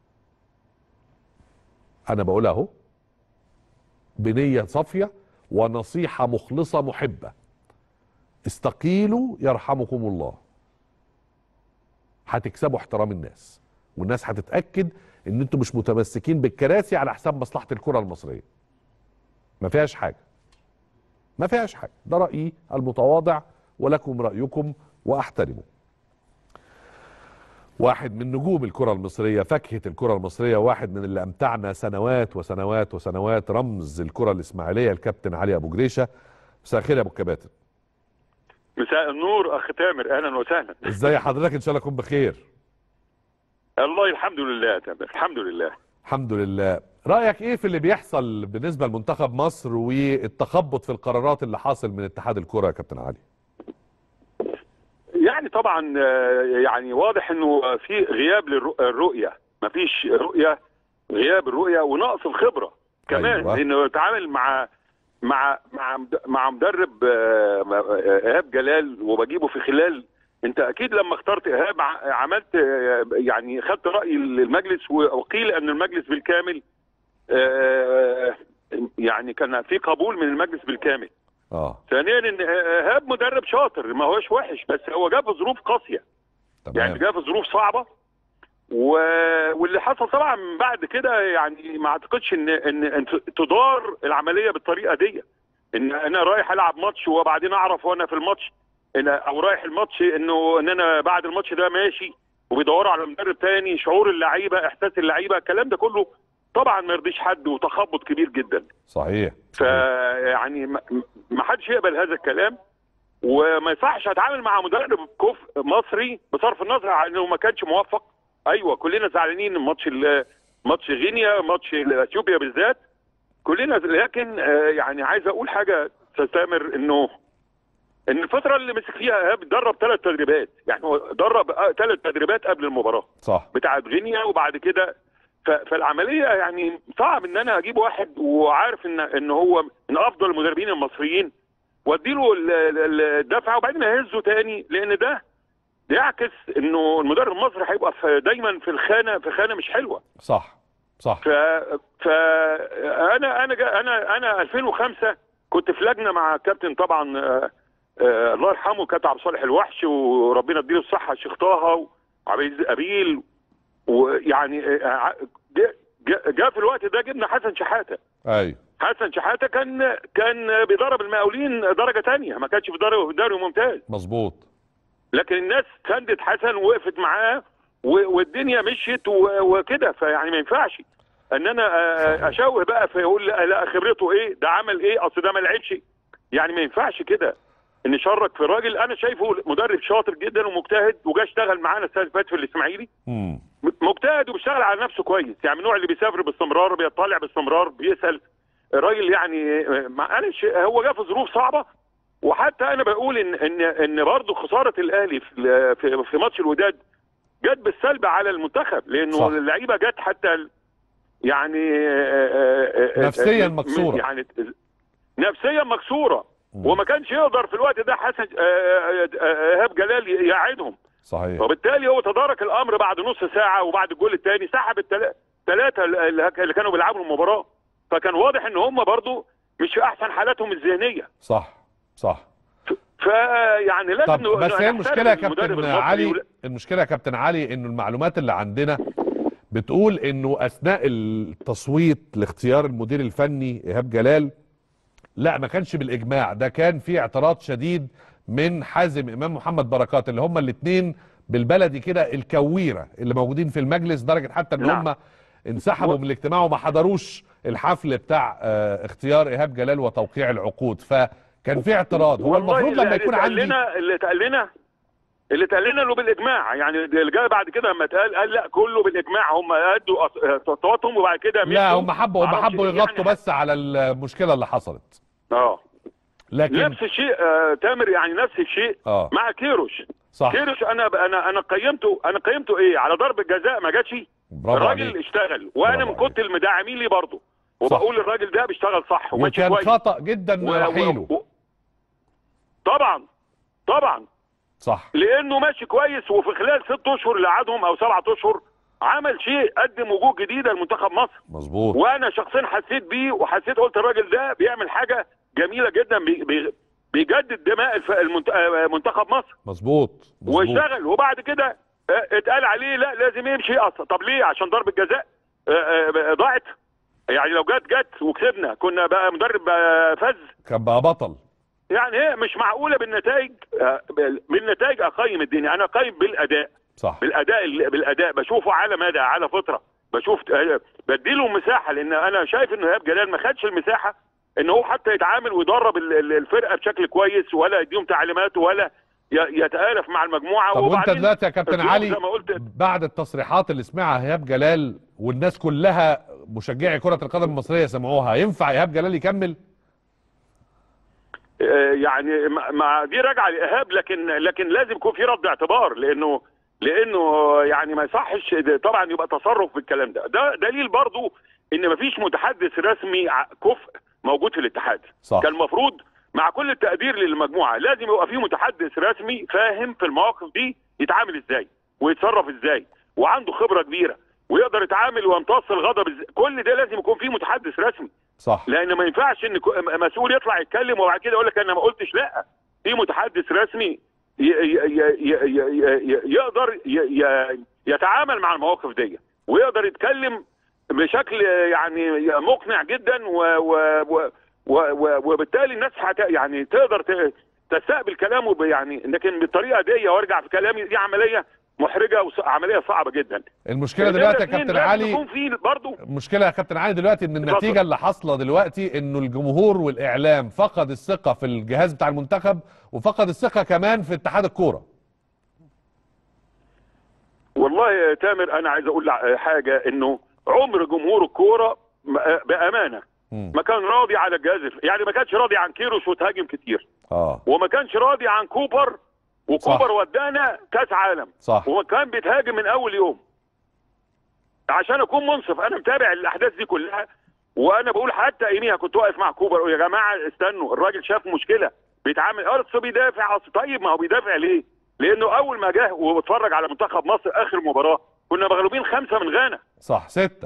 انا بقولها اهو بنيه صافيه ونصيحه مخلصه محبه استقيلوا يرحمكم الله هتكسبوا احترام الناس والناس هتتاكد ان انتوا مش متمسكين بالكراسي على حساب مصلحه الكره المصريه ما فيهاش حاجه ما فيهاش حاجه ده رايي المتواضع ولكم رايكم واحترمه واحد من نجوم الكرة المصرية فاكهة الكرة المصرية واحد من اللي أمتعنا سنوات وسنوات وسنوات رمز الكرة الإسماعيلية الكابتن علي أبو جريشة مساء الخير يا أبو الكباتن مساء النور اخ تامر اهلا وسهلا ازاي حضرتك ان شاء الله تكون بخير الله الحمد لله يا تامر الحمد لله الحمد لله رايك ايه في اللي بيحصل بالنسبه لمنتخب مصر والتخبط في القرارات اللي حاصل من اتحاد الكره يا كابتن علي يعني طبعا آه، يعني واضح انه في غياب للرؤيه مفيش رؤيه غياب الرؤيه ونقص الخبره كمان أيوة. لانه يتعامل مع مع مع مع مدرب آه، آه، ايهاب جلال وبجيبه في خلال انت اكيد لما اخترت ايهاب ع- عملت آه، يعني خدت راي المجلس وقيل ان المجلس بالكامل آه، يعني كان في قبول من المجلس بالكامل اه ثانيا ان ايهاب مدرب شاطر ما هوش وحش بس هو جه في ظروف قاسيه يعني تمام جه في ظروف صعبه و... واللي حصل طبعا من بعد كده يعني ما اعتقدش ان ان, إن تدار العمليه بالطريقه دي ان انا رايح العب ماتش وبعدين اعرف وانا في الماتش ان او رايح الماتش انه ان انا بعد الماتش ده ماشي وبيدوروا على مدرب تاني شعور اللعيبه احساس اللعيبه الكلام ده كله طبعا ما يرضيش حد وتخبط كبير جدا صحيح فيعني ما ما حدش يقبل هذا الكلام وما يصحش اتعامل مع مدرب كف مصري بصرف النظر عن انه ما كانش موفق ايوه كلنا زعلانين من ماتش ال- ماتش غينيا ماتش اثيوبيا بالذات كلنا لكن آه، يعني عايز اقول حاجه تستمر انه ان الفتره اللي مسك فيها ايهاب درب ثلاث تدريبات يعني هو درب ثلاث تدريبات قبل المباراه صح بتاعت غينيا وبعد كده ف- فالعمليه يعني صعب ان انا اجيب واحد وعارف ان ان هو من افضل المدربين المصريين واديله ال- ال- الدفعه وبعدين اهزه تاني لان ده ده يعكس انه المدرب المصري هيبقى في دايما في الخانه في خانه مش حلوه صح صح ف ف انا انا جا انا انا 2005 كنت في لجنه مع كابتن طبعا آه، آه، الله يرحمه كابتن عبد الصالح الوحش وربنا يديله الصحه الشيخ طه وعبد ابيل ويعني آه، جا- جا جا في الوقت ده جبنا حسن شحاته ايوه حسن شحاته كان كان بيدرب المقاولين درجه تانية ما كانش في دوري دوري ممتاز مظبوط لكن الناس ساندت حسن ووقفت معاه و- والدنيا مشيت و- وكده فيعني ما ينفعش ان انا آه، اشوه بقى فيقول لا لا خبرته ايه ده عمل ايه اصل ده ما لعبش يعني ما ينفعش كده ان شرك في راجل انا شايفه مدرب شاطر جدا ومجتهد وجا اشتغل معانا السنه اللي فاتت في الاسماعيلي امم مجتهد وبيشتغل على نفسه كويس يعني من النوع اللي بيسافر باستمرار بيطلع باستمرار بيسال الراجل يعني آه، معلش هو جه في ظروف صعبه وحتى انا بقول ان ان ان برضه خساره الاهلي في في, في ماتش الوداد جت بالسلب على المنتخب لانه صح. اللعيبه جت حتى ال- يعني آه، آه، آه، نفسياً آه، مكسورة. يعني نفسيا مكسوره مم. وما كانش يقدر في الوقت ده حسن آه، آه، آه، ايهاب جلال يقعدهم صحيح وبالتالي هو تدارك الامر بعد نص ساعه وبعد الجول الثاني سحب الثلاثه اللي كانوا بيلعبوا المباراه فكان واضح ان هم برضو مش في احسن حالاتهم الذهنيه صح صح فيعني لازم طب ن- بس هي نحترم المشكله يا المدرب كابتن المصري علي ولا- المشكله يا كابتن علي انه المعلومات اللي عندنا بتقول انه اثناء التصويت لاختيار المدير الفني ايهاب جلال لا ما كانش بالاجماع ده كان في اعتراض شديد من حازم امام محمد بركات اللي هم الاثنين بالبلدي كده الكويره اللي موجودين في المجلس درجه حتى ان نعم. هم انسحبوا و- من الاجتماع وما حضروش الحفل بتاع آه، اختيار ايهاب جلال وتوقيع العقود فكان في اعتراض هو والله المفروض لما اللي يكون اتقال عندي لنا اللي اتقال لنا اللي اتقال لنا انه بالاجماع يعني اللي جاي بعد كده لما اتقال قال لا كله بالاجماع هم ادوا أص- صوتهم وبعد كده لا مشوا. هم حبوا هم معرفش حبوا إيه يغطوا يعني. بس على المشكله اللي حصلت اه لكن نفس الشيء آه تامر يعني نفس الشيء اه مع كيروش صح كيروش انا انا انا قيمته انا قيمته ايه على ضرب الجزاء ما جاتش برافو الراجل عليك اشتغل وانا برافو من كنت المداعمين ليه برضه صح. وبقول الراجل ده بيشتغل صح وماشي وكان كويس خطا جدا و- رحيله و- و- طبعا طبعا صح لانه ماشي كويس وفي خلال ست اشهر اللي قعدهم او سبعة اشهر عمل شيء قدم وجوه جديده لمنتخب مصر مظبوط وانا شخصيا حسيت بيه وحسيت قلت الراجل ده بيعمل حاجه جميله جدا بي بي بيجدد دماء الف- المنت- آه، منتخب مصر مظبوط مظبوط واشتغل وبعد كده آه، اتقال عليه لا لازم يمشي اصلا طب ليه عشان ضربه جزاء آه، آه، ضاعت يعني لو جت جت وكسبنا كنا بقى مدرب آه، فز كان بقى بطل يعني هي مش معقوله بالنتائج آه، بال- بالنتائج اقيم الدنيا انا اقيم بالاداء صح بالاداء ال- بالاداء بشوفه على مدى على فتره بشوف آه، بديله مساحه لان انا شايف ان ايهاب جلال ما خدش المساحه ان هو حتى يتعامل ويدرب ال- ال- الفرقه بشكل كويس ولا يديهم تعليمات ولا ي- يتالف مع المجموعه طب وانت وبعدين دلوقتي يا كابتن الظروف علي زي ما قلت بعد التصريحات اللي سمعها ايهاب جلال والناس كلها مشجعي كره القدم المصريه سمعوها ينفع ايهاب جلال يكمل آه، يعني ما- ما دي راجعه لايهاب لكن لكن لازم يكون في رد اعتبار لانه لانه يعني ما يصحش ده طبعا يبقى تصرف بالكلام ده ده دليل برضو ان ما فيش متحدث رسمي ع- كفء موجود في الاتحاد صح كان المفروض مع كل التقدير للمجموعه لازم يبقى في متحدث رسمي فاهم في المواقف دي يتعامل ازاي ويتصرف ازاي وعنده خبره كبيره ويقدر يتعامل ويمتص الغضب ازاي كل ده لازم يكون فيه متحدث رسمي صح لان ما ينفعش ان كو- مسؤول يطلع يتكلم وبعد كده يقول لك انا ما قلتش لا في متحدث رسمي ي- ي- ي- ي- ي- ي- يقدر ي- ي- يتعامل مع المواقف دي ويقدر يتكلم بشكل يعني مقنع جدا و و و و و وبالتالي الناس حت يعني تقدر ت- تستقبل كلامه ب- يعني لكن بالطريقه دي وارجع في كلامي دي عمليه محرجه وعمليه صعبه جدا المشكله دلوقتي يا الاتنين كابتن لازم علي يكون في برضه المشكله يا كابتن علي دلوقتي ان النتيجه اتفضل. اللي حاصله دلوقتي انه الجمهور والاعلام فقد الثقه في الجهاز بتاع المنتخب وفقد الثقه كمان في اتحاد الكوره والله يا تامر انا عايز اقول لع- حاجه انه عمر جمهور الكوره م- بامانه مم. ما كان راضي على الجهاز الف- يعني ما كانش راضي عن كيروش وتهاجم كتير اه وما كانش راضي عن كوبر وكوبر صح. ودانا كاس عالم صح وكان بيتهاجم من اول يوم عشان اكون منصف انا متابع الاحداث دي كلها وانا بقول حتى ايميها كنت واقف مع كوبر يا جماعه استنوا الراجل شاف مشكله بيتعامل اصل بيدافع اصل طيب ما هو بيدافع ليه؟ لانه اول ما جه واتفرج على منتخب مصر اخر مباراه كنا مغلوبين خمسه من غانا صح ستة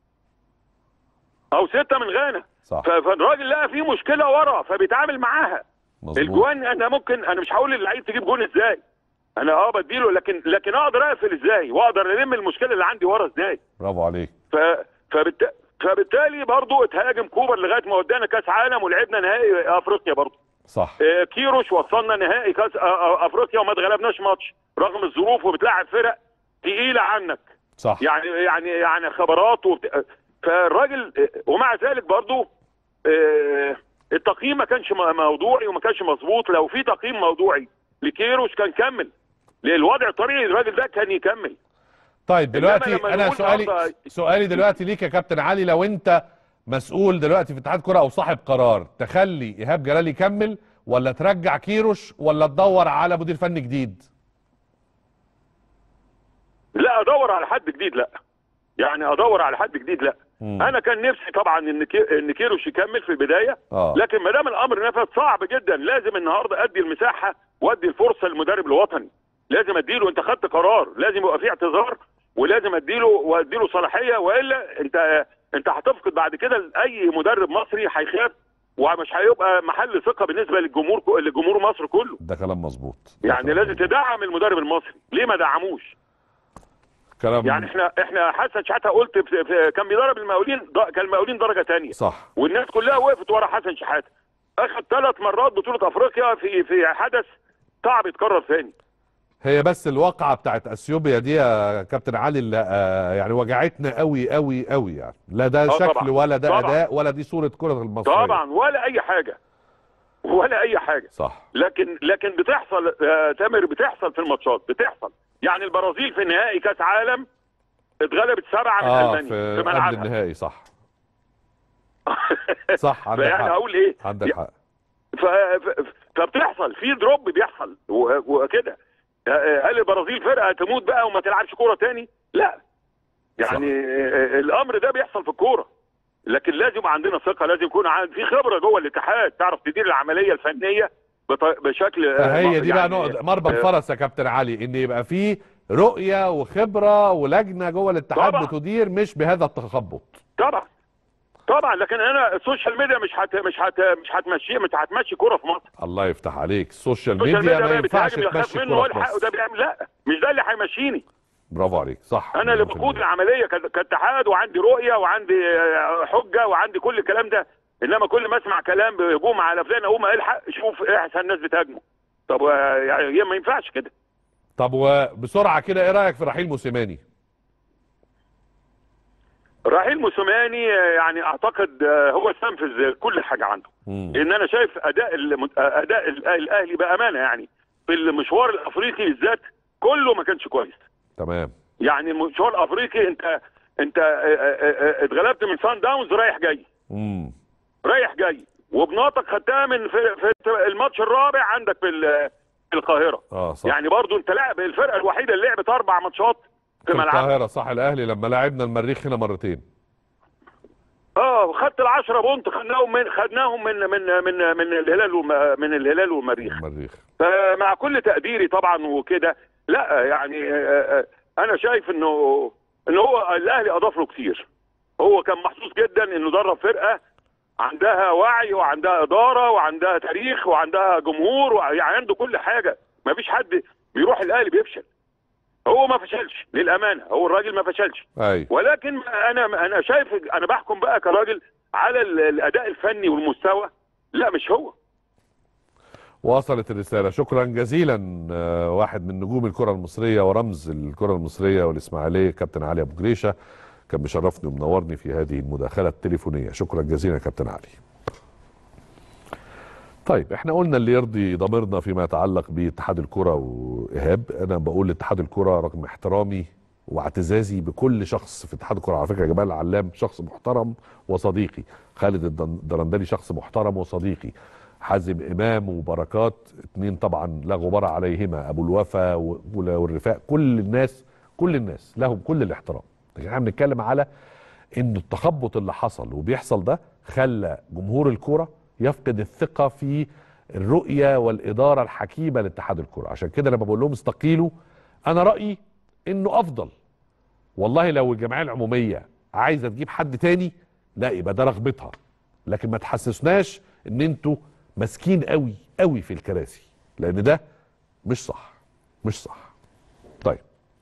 او سته من غانا صح ف- فالراجل لقى فيه مشكله ورا فبيتعامل معاها مظبوط الجوان انا ممكن انا مش هقول اللعيب تجيب جون ازاي انا اه بديله لكن لكن اقدر اقفل ازاي واقدر الم المشكله اللي عندي ورا ازاي برافو عليك ف فبالت... فبالتالي برضه اتهاجم كوبر لغايه ما ودانا كاس عالم ولعبنا نهائي افريقيا برضه صح آه، كيروش وصلنا نهائي كاس آه، آه، افريقيا وما اتغلبناش ماتش رغم الظروف وبتلاعب فرق تقيله عنك صح يعني يعني يعني خبرات وبت... فالراجل آه، ومع ذلك برضه آه، التقييم ما كانش م- موضوعي وما كانش مظبوط لو في تقييم موضوعي لكيروش كان كمل الوضع الطبيعي الراجل ده كان يكمل طيب إنما دلوقتي لما انا نقول سؤالي النهاردة- سؤالي دلوقتي ليك يا كابتن علي لو انت مسؤول دلوقتي في اتحاد كرة او صاحب قرار تخلي ايهاب جلال يكمل ولا ترجع كيروش ولا تدور على مدير فني جديد لا ادور على حد جديد لا يعني ادور على حد جديد لا مم. انا كان نفسي طبعا ان كي- ان كيروش يكمل في البدايه اه لكن ما دام الامر نفذ صعب جدا لازم النهارده ادي المساحه وادي الفرصه للمدرب الوطني لازم اديله انت خدت قرار لازم يبقى في اعتذار ولازم اديله واديله صلاحيه والا انت انت هتفقد بعد كده اي مدرب مصري هيخاف ومش هيبقى محل ثقه بالنسبه للجمهور لجمهور مصر كله ده كلام مظبوط ده يعني كلام لازم مظبوط. تدعم المدرب المصري ليه ما دعموش كلام يعني احنا احنا حسن شحاته قلت في في كان بيدرب المقاولين د- كان المقاولين درجه ثانيه صح والناس كلها وقفت ورا حسن شحاته اخذ ثلاث مرات بطوله افريقيا في في حدث صعب يتكرر ثاني هي بس الواقعة بتاعت اثيوبيا دي يا كابتن علي اللي آه يعني وجعتنا قوي قوي قوي يعني لا ده آه شكل طبعاً. ولا ده طبعاً. اداء ولا دي صورة كرة المصرية طبعا ولا اي حاجه ولا اي حاجه صح لكن لكن بتحصل آه تامر بتحصل في الماتشات بتحصل يعني البرازيل في نهائي كاس عالم اتغلبت سبعه من اه المانيا في في قبل ملعبها النهائي صح صح عندك فيعني حق اقول ايه عندك حق ف... ف... فبتحصل في دروب بيحصل و- وكده هل البرازيل فرقه تموت بقى وما تلعبش كوره تاني؟ لا يعني آه، الامر ده بيحصل في الكوره لكن لازم يبقى عندنا ثقه لازم يكون عن- في خبره جوه الاتحاد تعرف تدير العمليه الفنيه بط- بشكل آه، فهي دي بقى يعني- نقطة مربط آه، فرس يا كابتن علي ان يبقى في رؤية وخبرة ولجنة جوه الاتحاد طبعاً. بتدير مش بهذا التخبط طبعا طبعا لكن انا السوشيال ميديا مش هت مش هت مش هتمشي مش هتمشي كوره في مصر الله يفتح عليك السوشيال السوشيال ميديا ميديا ما بقى ينفعش بتهاجم يخاف تمشي منه هو الكورة في الحق وده مصر بيعمل لا مش ده اللي هيمشيني برافو عليك صح انا اللي مليون في بقود المية. العمليه كت- كاتحاد وعندي رؤيه وعندي آه، حجه وعندي كل الكلام ده انما كل ما اسمع كلام بهجوم على فلان اقوم الحق شوف ايه احسن الناس بتهاجمه طب آه، يعني هي ما ينفعش كده طب وبسرعة كده ايه رأيك في رحيل موسيماني رحيل موسوماني آه، يعني اعتقد آه، هو استنفذ كل حاجه عنده مم. لان انا شايف اداء المت- اداء الأ- الاهلي بامانه يعني في المشوار الافريقي بالذات كله ما كانش كويس تمام يعني المشوار الافريقي انت انت آه، آه، آه، اتغلبت من سان داونز رايح جاي مم. رايح جاي وبناطق خدتها من في, في الماتش الرابع عندك في ال- في القاهره اه صح يعني برضو انت لاعب الفرقه الوحيده اللي لعبت اربع ماتشات في في ملعبها القاهرة صح الاهلي لما لعبنا المريخ هنا مرتين اه خدت العشرة بونت خدناهم من خدناهم من من من من الهلال وم- من الهلال والمريخ المريخ فمع كل تقديري طبعا وكده لا يعني آه، آه، انا شايف انه ان هو الاهلي اضاف له كتير هو كان محظوظ جدا انه درب فرقه عندها وعي وعندها اداره وعندها تاريخ وعندها جمهور وع- يعني عنده كل حاجه ما فيش حد بيروح الاهلي بيفشل هو ما فشلش للامانه هو الراجل ما فشلش اي ولكن انا انا شايف انا بحكم بقى كراجل على ال- الاداء الفني والمستوى لا مش هو وصلت الرسالة شكرا جزيلا آه، واحد من نجوم الكرة المصرية ورمز الكرة المصرية والإسماعيلية كابتن علي أبو جريشة كان بيشرفني ومنورني في هذه المداخلة التليفونية شكرا جزيلا كابتن علي طيب احنا قلنا اللي يرضي ضميرنا فيما يتعلق باتحاد الكرة وإيهاب أنا بقول لاتحاد الكرة رغم احترامي واعتزازي بكل شخص في اتحاد الكرة على فكرة جمال العلام شخص محترم وصديقي خالد الدن- الدرندلي شخص محترم وصديقي حازم امام وبركات اتنين طبعا لا غبار عليهما ابو الوفا و- والرفاق كل الناس كل الناس لهم كل الاحترام لكن احنا بنتكلم على ان التخبط اللي حصل وبيحصل ده خلى جمهور الكوره يفقد الثقه في الرؤيه والاداره الحكيمه لاتحاد الكره عشان كده لما بقول لهم استقيلوا انا رايي انه افضل والله لو الجمعيه العموميه عايزه تجيب حد تاني لا يبقى ده رغبتها لكن ما تحسسناش ان انتوا ماسكين قوي قوي في الكراسي لان ده مش صح مش صح طيب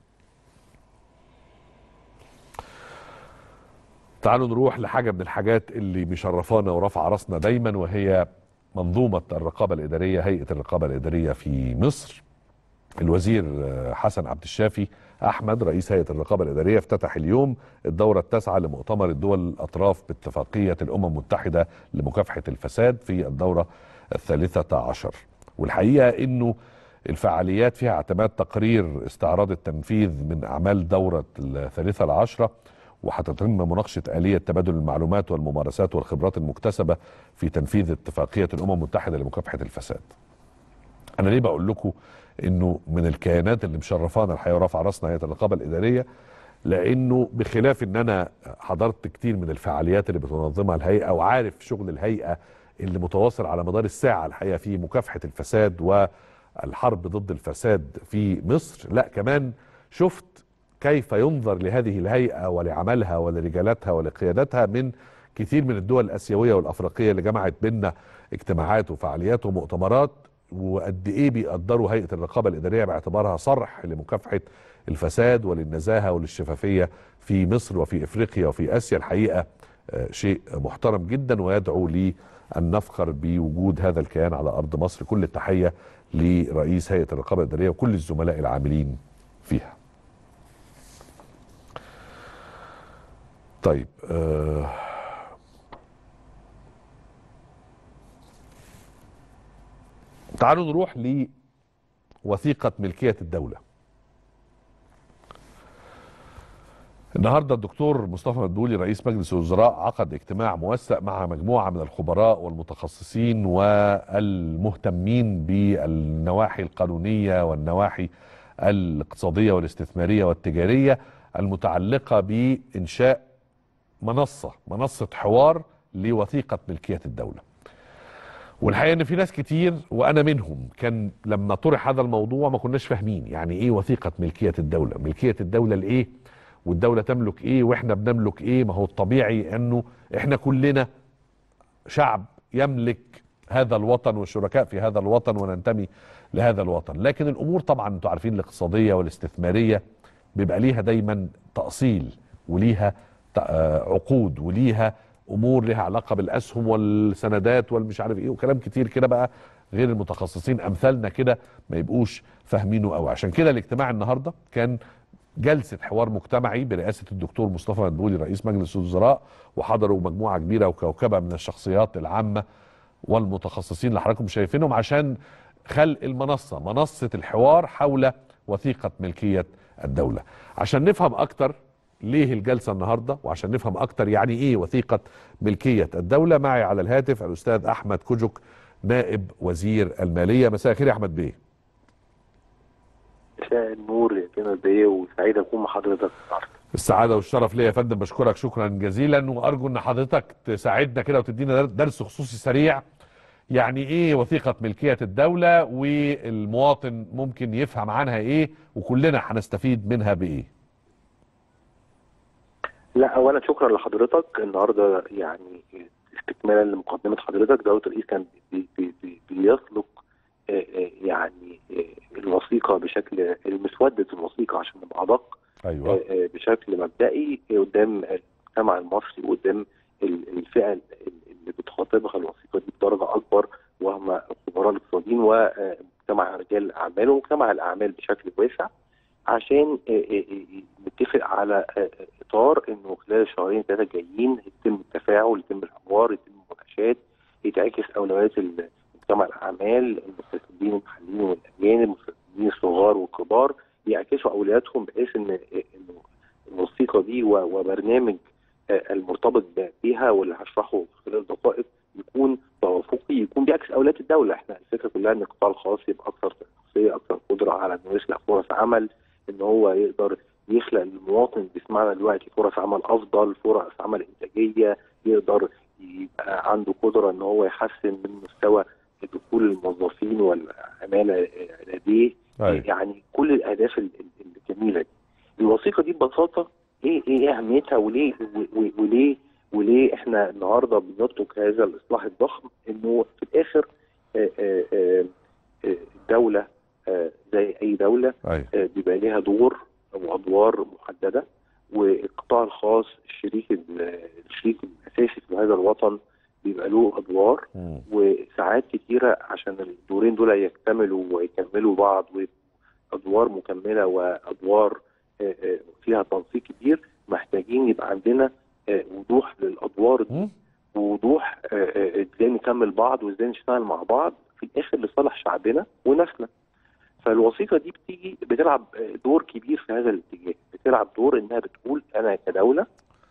تعالوا نروح لحاجه من الحاجات اللي مشرفانا ورافعه راسنا دايما وهي منظومه الرقابه الاداريه هيئه الرقابه الاداريه في مصر الوزير حسن عبد الشافي احمد رئيس هيئه الرقابه الاداريه افتتح اليوم الدوره التاسعه لمؤتمر الدول الاطراف باتفاقيه الامم المتحده لمكافحه الفساد في الدوره الثالثه عشر والحقيقه انه الفعاليات فيها اعتماد تقرير استعراض التنفيذ من اعمال دوره الثالثه العشره وهتتم مناقشه اليه تبادل المعلومات والممارسات والخبرات المكتسبه في تنفيذ اتفاقيه الامم المتحده لمكافحه الفساد. انا ليه بقول لكم انه من الكيانات اللي مشرفانا الحقيقه ورافع راسنا هيئه الرقابه الاداريه لانه بخلاف ان انا حضرت كتير من الفعاليات اللي بتنظمها الهيئه وعارف شغل الهيئه اللي متواصل على مدار الساعه الحقيقه في مكافحه الفساد والحرب ضد الفساد في مصر لا كمان شفت كيف ينظر لهذه الهيئه ولعملها ولرجالاتها ولقيادتها من كثير من الدول الاسيويه والافريقيه اللي جمعت بينا اجتماعات وفعاليات ومؤتمرات وقد ايه بيقدروا هيئه الرقابه الاداريه باعتبارها صرح لمكافحه الفساد وللنزاهه وللشفافيه في مصر وفي افريقيا وفي اسيا الحقيقه شيء محترم جدا ويدعو لي ان نفخر بوجود هذا الكيان على ارض مصر كل التحيه لرئيس هيئه الرقابه الاداريه وكل الزملاء العاملين فيها. طيب آه تعالوا نروح لوثيقة ملكية الدولة النهارده الدكتور مصطفى مدبولي رئيس مجلس الوزراء عقد اجتماع موسع مع مجموعه من الخبراء والمتخصصين والمهتمين بالنواحي القانونيه والنواحي الاقتصاديه والاستثماريه والتجاريه المتعلقه بانشاء منصه منصه حوار لوثيقه ملكيه الدوله. والحقيقه ان في ناس كتير وانا منهم كان لما طرح هذا الموضوع ما كناش فاهمين يعني ايه وثيقه ملكيه الدوله ملكيه الدوله لايه والدوله تملك ايه واحنا بنملك ايه ما هو الطبيعي انه احنا كلنا شعب يملك هذا الوطن والشركاء في هذا الوطن وننتمي لهذا الوطن لكن الامور طبعا انتوا عارفين الاقتصاديه والاستثماريه بيبقى ليها دايما تاصيل وليها عقود وليها امور لها علاقه بالاسهم والسندات والمش عارف ايه وكلام كتير كده بقى غير المتخصصين امثالنا كده ما يبقوش فاهمينه قوي عشان كده الاجتماع النهارده كان جلسه حوار مجتمعي برئاسه الدكتور مصطفى مدبولي رئيس مجلس الوزراء وحضروا مجموعه كبيره وكوكبه من الشخصيات العامه والمتخصصين اللي حضراتكم شايفينهم عشان خلق المنصه منصه الحوار حول وثيقه ملكيه الدوله عشان نفهم اكتر ليه الجلسة النهاردة وعشان نفهم أكتر يعني إيه وثيقة ملكية الدولة معي على الهاتف الأستاذ أحمد كوجك نائب وزير المالية مساء الخير يا أحمد بيه مساء النور يا كامل بيه وسعيد أكون مع حضرتك النهارده السعادة والشرف ليا يا فندم بشكرك شكرا جزيلا وأرجو أن حضرتك تساعدنا كده وتدينا درس خصوصي سريع يعني ايه وثيقة ملكية الدولة والمواطن ممكن يفهم عنها ايه وكلنا هنستفيد منها بايه لا اولا شكرا لحضرتك النهارده يعني استكمالا لمقدمه حضرتك دوله الرئيس كان بي بي بي بيطلق يعني الوثيقه بشكل المسوده الوثيقه عشان نبقى ادق ايوه بشكل مبدئي قدام المجتمع المصري وقدام الفئه اللي بتخاطبها الوثيقه دي بدرجه اكبر وهم الخبراء الاقتصاديين ومجتمع رجال الاعمال ومجتمع الاعمال بشكل واسع عشان نتفق على اطار انه خلال الشهرين ثلاثه جايين يتم التفاعل يتم الحوار يتم المناقشات يتعكس اولويات مجتمع الاعمال المستثمرين المحليين والاجانب المستثمرين الصغار والكبار يعكسوا اولوياتهم بحيث ان انه الوثيقه دي وبرنامج المرتبط بها واللي هشرحه خلال دقائق يكون توافقي يكون بيعكس اولويات الدوله احنا الفكره كلها ان القطاع الخاص يبقى اكثر تنافسيه اكثر قدره على انه يخلق فرص عمل ان هو يقدر يخلق للمواطن بيسمعنا دلوقتي فرص عمل افضل فرص عمل انتاجيه يقدر يبقى عنده قدره ان هو يحسن من مستوى دخول الموظفين والعماله لديه أيوة. يعني كل الاهداف ال- ال- الجميله دي الوثيقه دي ببساطه ايه ايه اهميتها وليه و- و- وليه وليه احنا النهارده بنترك هذا الاصلاح الضخم انه في الاخر آه، آه، آه، آه، الدوله آه، زي اي دوله ايوه آه، بيبقى ليها دور وادوار محدده والقطاع الخاص الشريك ال- الشريك الاساسي في هذا الوطن بيبقى له ادوار مم. وساعات كتيره عشان الدورين دول يكتملوا ويكملوا بعض وادوار مكمله وادوار آه، آه، فيها تنسيق كبير محتاجين يبقى عندنا آه، وضوح للادوار دي مم. ووضوح آه، آه، ازاي نكمل بعض وازاي نشتغل مع بعض في الاخر لصالح شعبنا وناسنا فالوثيقه دي بتيجي بتلعب آه، دور كبير في هذا الاتجاه بتلعب دور انها بتقول انا كدوله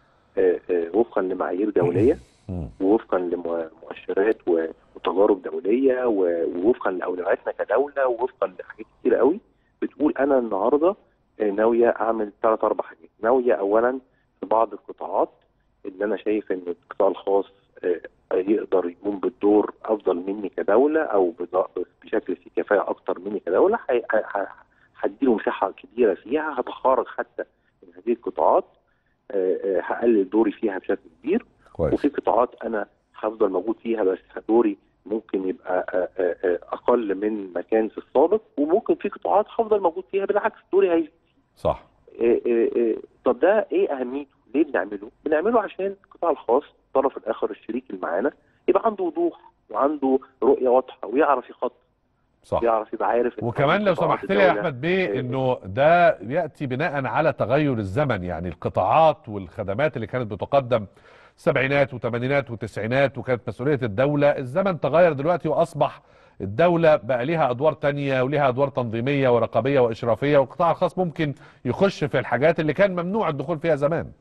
آه، آه، وفقا لمعايير دوليه مم. ووفقا لمؤشرات و- وتجارب دوليه و- ووفقا لاولوياتنا كدوله ووفقا لحاجات كتير قوي بتقول انا النهارده آه، ناويه اعمل ثلاث اربع حاجات ناويه اولا في بعض القطاعات اللي انا شايف ان القطاع الخاص آه، يقدر يقوم بالدور افضل مني كدوله او بض- بشكل في كفاءه اكتر مني كدوله هي- ه- ه- هديله مساحه كبيره فيها هتخرج حتى من هذه القطاعات آه، آه، هقلل دوري فيها بشكل كبير كويس وفي قطاعات انا هفضل موجود فيها بس دوري ممكن يبقى آه، آه، آه، اقل من ما كان في السابق وممكن في قطاعات هفضل موجود فيها بالعكس دوري هيزيد صح آه، آه، آه، طب ده ايه اهميته؟ ليه بنعمله؟ بنعمله عشان القطاع الخاص الطرف الاخر الشريك اللي معانا يبقى عنده وضوح وعنده رؤيه واضحه ويعرف يخطط صح يعرف يبقى عارف إن وكمان لو قطاعات سمحت لي يا الدولة- احمد بيه آه، انه ده ياتي بناء على تغير الزمن يعني القطاعات والخدمات اللي كانت بتقدم سبعينات وثمانينات وتسعينات وكانت مسؤوليه الدوله الزمن تغير دلوقتي واصبح الدولة بقى ليها أدوار تانية وليها أدوار تنظيمية ورقابية وإشرافية والقطاع الخاص ممكن يخش في الحاجات اللي كان ممنوع الدخول فيها زمان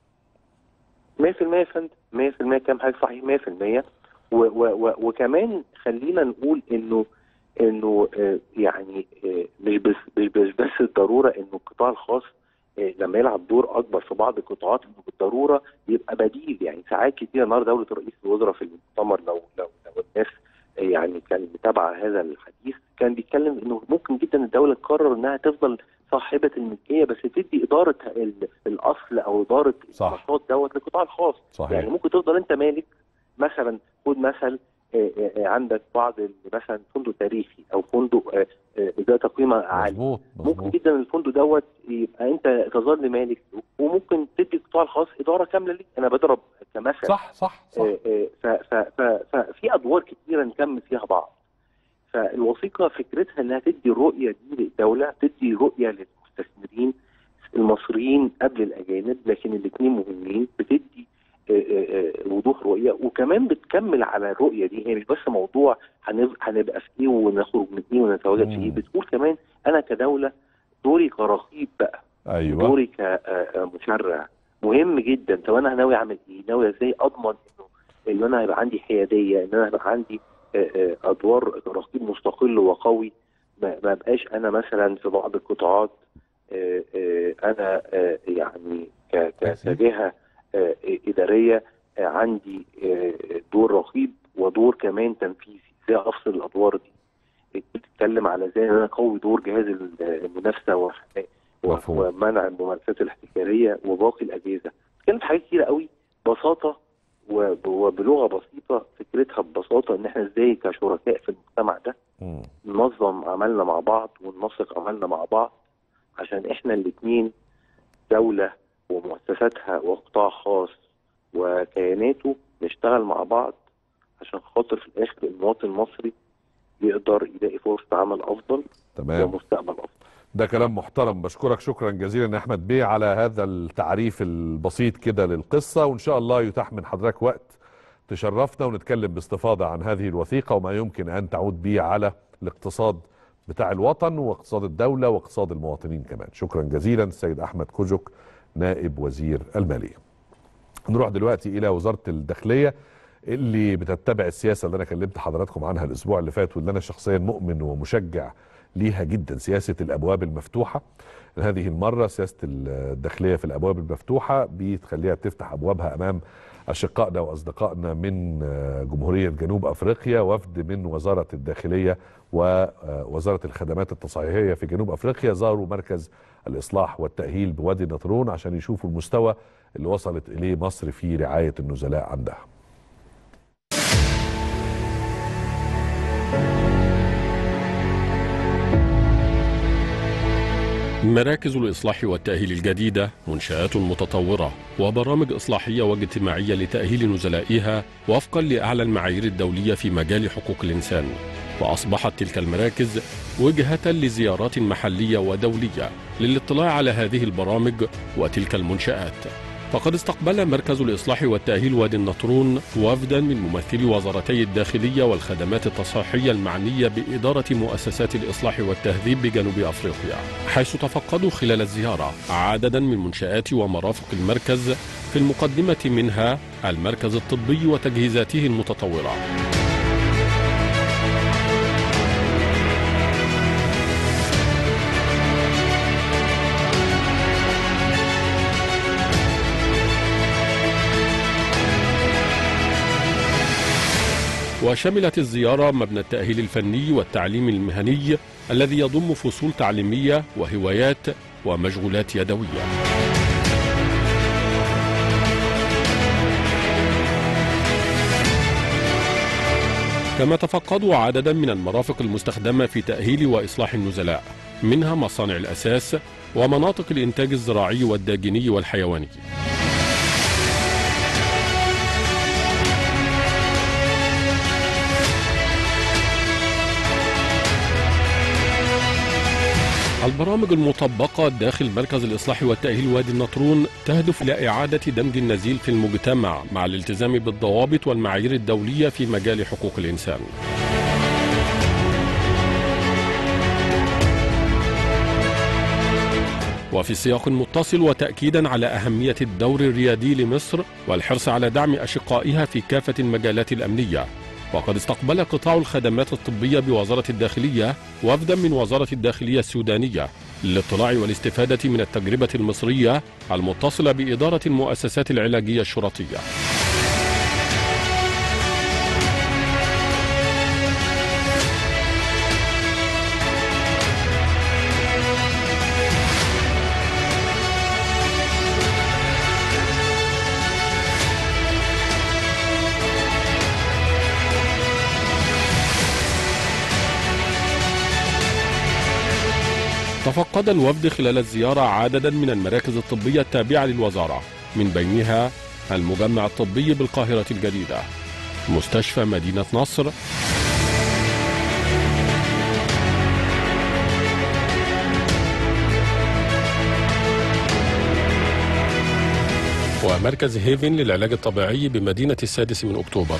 100% يا فندم 100% كلام حضرتك صحيح 100% و و و وكمان خلينا نقول انه انه آه، يعني آه، مش بس مش بس, بس الضروره انه القطاع الخاص آه، لما يلعب دور اكبر في بعض القطاعات انه بالضروره يبقى بديل يعني ساعات كتير النهارده دوله رئيس الوزراء في المؤتمر لو لو لو الناس آه، يعني كان متابعه هذا الحديث كان بيتكلم انه ممكن جدا الدوله تقرر انها تفضل صاحبه الملكيه بس تدي اداره ال- الاصل او اداره صح. النشاط دوت للقطاع الخاص صحيح يعني ممكن تفضل انت مالك مثلا خد مثل آه، آه، آه، عندك بعض ال- مثلا فندق تاريخي او فندق آه، آه، ذات قيمه عاليه مظبوط ممكن مظبوط جدا الفندق دوت يبقى انت تظل مالك وممكن تدي القطاع الخاص اداره كامله ليك انا بضرب كمثل صح صح صح آه، آه، ف- ف- ف- ففي ادوار كتيره نكمل فيها بعض فالوثيقه فكرتها انها تدي الرؤيه دي للدوله تدي رؤيه للمستثمرين المصريين قبل الاجانب لكن الاثنين مهمين بتدي آه، آه، آه، وضوح رؤيه وكمان بتكمل على الرؤيه دي هي مش بس موضوع هنب- هنبقى في ايه ونخرج من ايه ونتواجد في ايه مم. بتقول كمان انا كدوله دوري كرقيب بقى ايوه دوري كمشرع مهم جدا طب انا ناوي اعمل ايه؟ ناوي ازاي اضمن انه ان انا هيبقى عندي حياديه ان انا هيبقى عندي آه، آه، ادوار رقيب مستقل وقوي ما ما بقاش انا مثلا في بعض القطاعات آه، آه، انا آه، يعني ك- ك- كجهه آه، اداريه آه، عندي آه، دور رقيب ودور كمان تنفيذي ازاي افصل الادوار دي بتتكلم على ازاي ان انا اقوي دور جهاز المنافسه وح- مفهوم. ومنع الممارسات الاحتكاريه وباقي الاجهزه بتتكلم في حاجات كتيره قوي ببساطه وب- وبلغه بسيطه فكرتها ببساطه ان احنا ازاي كشركاء في المجتمع ده مم. ننظم عملنا مع بعض وننسق عملنا مع بعض عشان احنا الاثنين دوله ومؤسساتها وقطاع خاص وكياناته نشتغل مع بعض عشان خاطر في الاخر المواطن المصري يقدر يلاقي فرصه عمل افضل تمام ومستقبل افضل ده كلام محترم بشكرك شكرا جزيلا يا احمد بيه على هذا التعريف البسيط كده للقصه وان شاء الله يتاح من حضرتك وقت تشرفنا ونتكلم باستفاضه عن هذه الوثيقه وما يمكن ان تعود به على الاقتصاد بتاع الوطن واقتصاد الدوله واقتصاد المواطنين كمان شكرا جزيلا السيد احمد كوجك نائب وزير الماليه نروح دلوقتي الى وزاره الداخليه اللي بتتبع السياسه اللي انا كلمت حضراتكم عنها الاسبوع اللي فات واللي انا شخصيا مؤمن ومشجع ليها جدا سياسه الابواب المفتوحه هذه المره سياسه الداخليه في الابواب المفتوحه بتخليها تفتح ابوابها امام اشقائنا واصدقائنا من آه، جمهوريه جنوب افريقيا وفد من وزاره الداخليه ووزاره الخدمات التصحيحيه في جنوب افريقيا زاروا مركز الاصلاح والتاهيل بوادي النطرون عشان يشوفوا المستوى اللي وصلت اليه مصر في رعايه النزلاء عندها مراكز الإصلاح والتأهيل الجديدة منشآت متطورة وبرامج إصلاحية واجتماعية لتأهيل نزلائها وفقا لأعلى المعايير الدولية في مجال حقوق الإنسان وأصبحت تلك المراكز وجهة لزيارات محلية ودولية للاطلاع على هذه البرامج وتلك المنشآت فقد استقبل مركز الإصلاح والتأهيل وادي النطرون وفدا من ممثلي وزارتي الداخلية والخدمات التصحيحية المعنية بإدارة مؤسسات الإصلاح والتهذيب بجنوب أفريقيا حيث تفقدوا خلال الزيارة عددا من منشآت ومرافق المركز في المقدمة منها المركز الطبي وتجهيزاته المتطورة وشملت الزيارة مبنى التأهيل الفني والتعليم المهني الذي يضم فصول تعليمية وهوايات ومشغولات يدوية كما تفقدوا عددا من المرافق المستخدمة في تأهيل وإصلاح النزلاء منها مصانع الأساس ومناطق الإنتاج الزراعي والداجني والحيواني البرامج المطبقة داخل مركز الإصلاح والتأهيل وادي النطرون تهدف إلى إعادة دمج النزيل في المجتمع مع الالتزام بالضوابط والمعايير الدولية في مجال حقوق الإنسان وفي سياق متصل وتأكيدا على أهمية الدور الريادي لمصر والحرص على دعم أشقائها في كافة المجالات الأمنية وقد استقبل قطاع الخدمات الطبية بوزارة الداخلية وفدا من وزارة الداخلية السودانية للاطلاع والاستفادة من التجربة المصرية المتصلة بإدارة المؤسسات العلاجية الشرطية تفقد الوفد خلال الزيارة عددا من المراكز الطبية التابعة للوزارة من بينها المجمع الطبي بالقاهرة الجديدة مستشفى مدينة نصر ومركز هيفن للعلاج الطبيعي بمدينة السادس من أكتوبر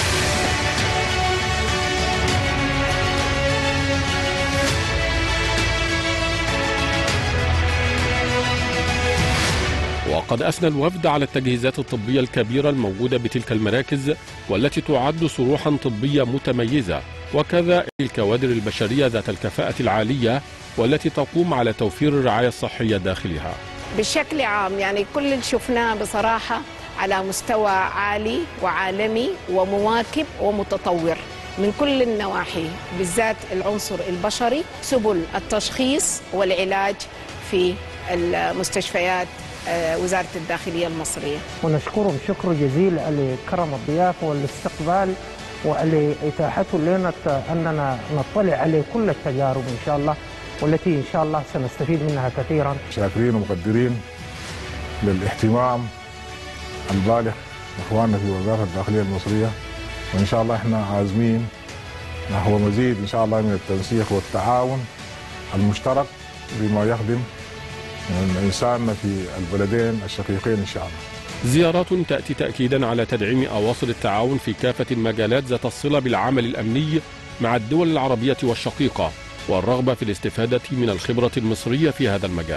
وقد أثنى الوفد على التجهيزات الطبية الكبيرة الموجودة بتلك المراكز والتي تعد صروحا طبية متميزة وكذا الكوادر البشرية ذات الكفاءة العالية والتي تقوم على توفير الرعاية الصحية داخلها بشكل عام يعني كل اللي شفناه بصراحة على مستوى عالي وعالمي ومواكب ومتطور من كل النواحي بالذات العنصر البشري سبل التشخيص والعلاج في المستشفيات آه، وزارة الداخلية المصرية ونشكرهم شكر جزيل على كرم الضيافة والاستقبال وعلى إتاحته لنا أننا نطلع على كل التجارب إن شاء الله والتي إن شاء الله سنستفيد منها كثيرا شاكرين ومقدرين للاهتمام البالغ اخواننا في وزاره الداخليه المصريه وان شاء الله احنا عازمين نحو مزيد ان شاء الله من التنسيق والتعاون المشترك بما يخدم انساننا في البلدين الشقيقين ان شاء الله. زيارات تأتي تأكيدا على تدعيم أواصر التعاون في كافة المجالات ذات الصلة بالعمل الأمني مع الدول العربية والشقيقة والرغبة في الاستفادة من الخبرة المصرية في هذا المجال.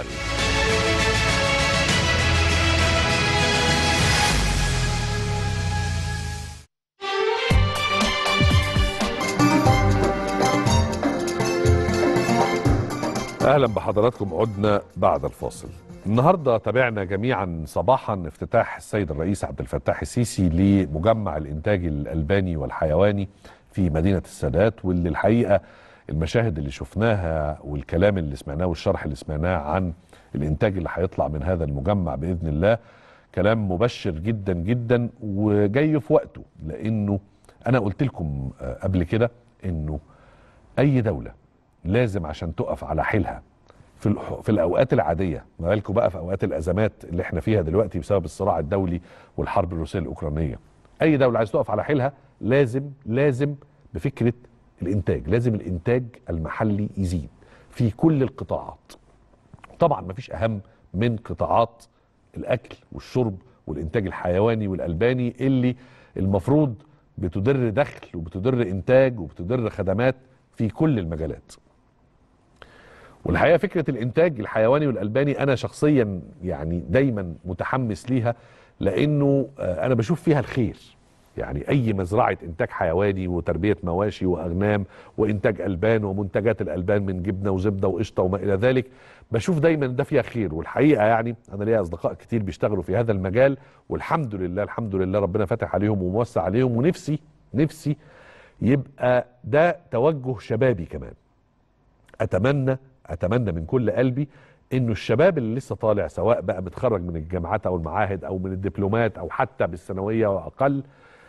اهلا بحضراتكم عدنا بعد الفاصل النهارده تابعنا جميعا صباحا افتتاح السيد الرئيس عبد الفتاح السيسي لمجمع الانتاج الالباني والحيواني في مدينه السادات واللي الحقيقه المشاهد اللي شفناها والكلام اللي سمعناه والشرح اللي سمعناه عن الانتاج اللي هيطلع من هذا المجمع باذن الله كلام مبشر جدا جدا وجاي في وقته لانه انا قلت لكم آه، قبل كده انه اي دوله لازم عشان تقف على حيلها في الح- في الاوقات العاديه ما بالكم بقى في اوقات الازمات اللي احنا فيها دلوقتي بسبب الصراع الدولي والحرب الروسيه الاوكرانيه اي دوله عايز تقف على حيلها لازم لازم بفكره الانتاج لازم الانتاج المحلي يزيد في كل القطاعات طبعا ما فيش اهم من قطاعات الاكل والشرب والانتاج الحيواني والالباني اللي المفروض بتدر دخل وبتدر انتاج وبتدر خدمات في كل المجالات والحقيقه فكره الانتاج الحيواني والالباني انا شخصيا يعني دايما متحمس ليها لانه آه، انا بشوف فيها الخير يعني اي مزرعه انتاج حيواني وتربيه مواشي واغنام وانتاج البان ومنتجات الالبان من جبنه وزبده وقشطه وما الى ذلك بشوف دايما ده فيها خير والحقيقه يعني انا ليا اصدقاء كتير بيشتغلوا في هذا المجال والحمد لله الحمد لله ربنا فاتح عليهم وموسع عليهم ونفسي نفسي يبقى ده توجه شبابي كمان اتمنى اتمنى من كل قلبي انه الشباب اللي لسه طالع سواء بقى متخرج من الجامعات او المعاهد او من الدبلومات او حتى بالثانويه واقل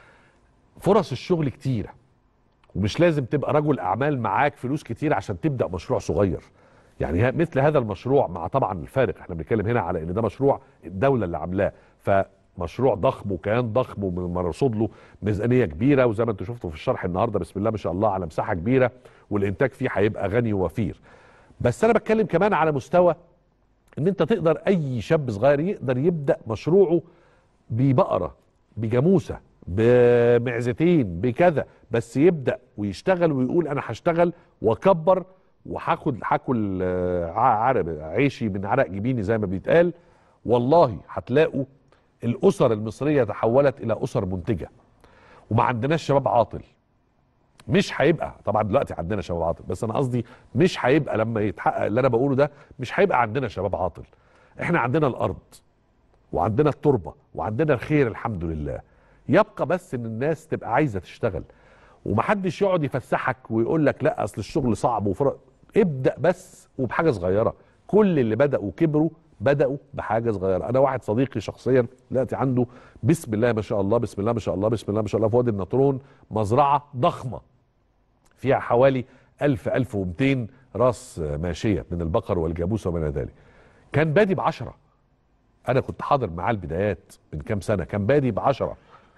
فرص الشغل كتيره ومش لازم تبقى رجل اعمال معاك فلوس كتير عشان تبدا مشروع صغير يعني ها- مثل هذا المشروع مع طبعا الفارق احنا بنتكلم هنا على ان ده مشروع الدوله اللي عاملاه فمشروع ضخم وكيان ضخم ومرصود له ميزانيه كبيره وزي ما انتم شفتوا في الشرح النهارده بسم الله ما شاء الله على مساحه كبيره والانتاج فيه هيبقى غني ووفير بس انا بتكلم كمان على مستوى ان انت تقدر اي شاب صغير يقدر يبدا مشروعه ببقره بجاموسه بمعزتين بكذا بس يبدا ويشتغل ويقول انا هشتغل واكبر وهاخد هاكل آه، ع- عرق عيشي من عرق جبيني زي ما بيتقال والله هتلاقوا الاسر المصريه تحولت الى اسر منتجه وما عندناش شباب عاطل مش هيبقى طبعا دلوقتي عندنا شباب عاطل بس انا قصدي مش هيبقى لما يتحقق اللي انا بقوله ده مش هيبقى عندنا شباب عاطل احنا عندنا الارض وعندنا التربه وعندنا الخير الحمد لله يبقى بس ان الناس تبقى عايزه تشتغل ومحدش يقعد يفسحك ويقول لك لا اصل الشغل صعب وفرق ابدا بس وبحاجه صغيره كل اللي بداوا كبروا بداوا بحاجه صغيره انا واحد صديقي شخصيا دلوقتي عنده بسم الله ما شاء الله بسم الله ما شاء الله بسم الله ما شاء الله في وادي النطرون مزرعه ضخمه فيها حوالي 1000 1200 راس ماشيه من البقر والجاموس وما الى ذلك كان بادي بعشرة انا كنت حاضر معاه البدايات من كام سنه كان بادي بعشرة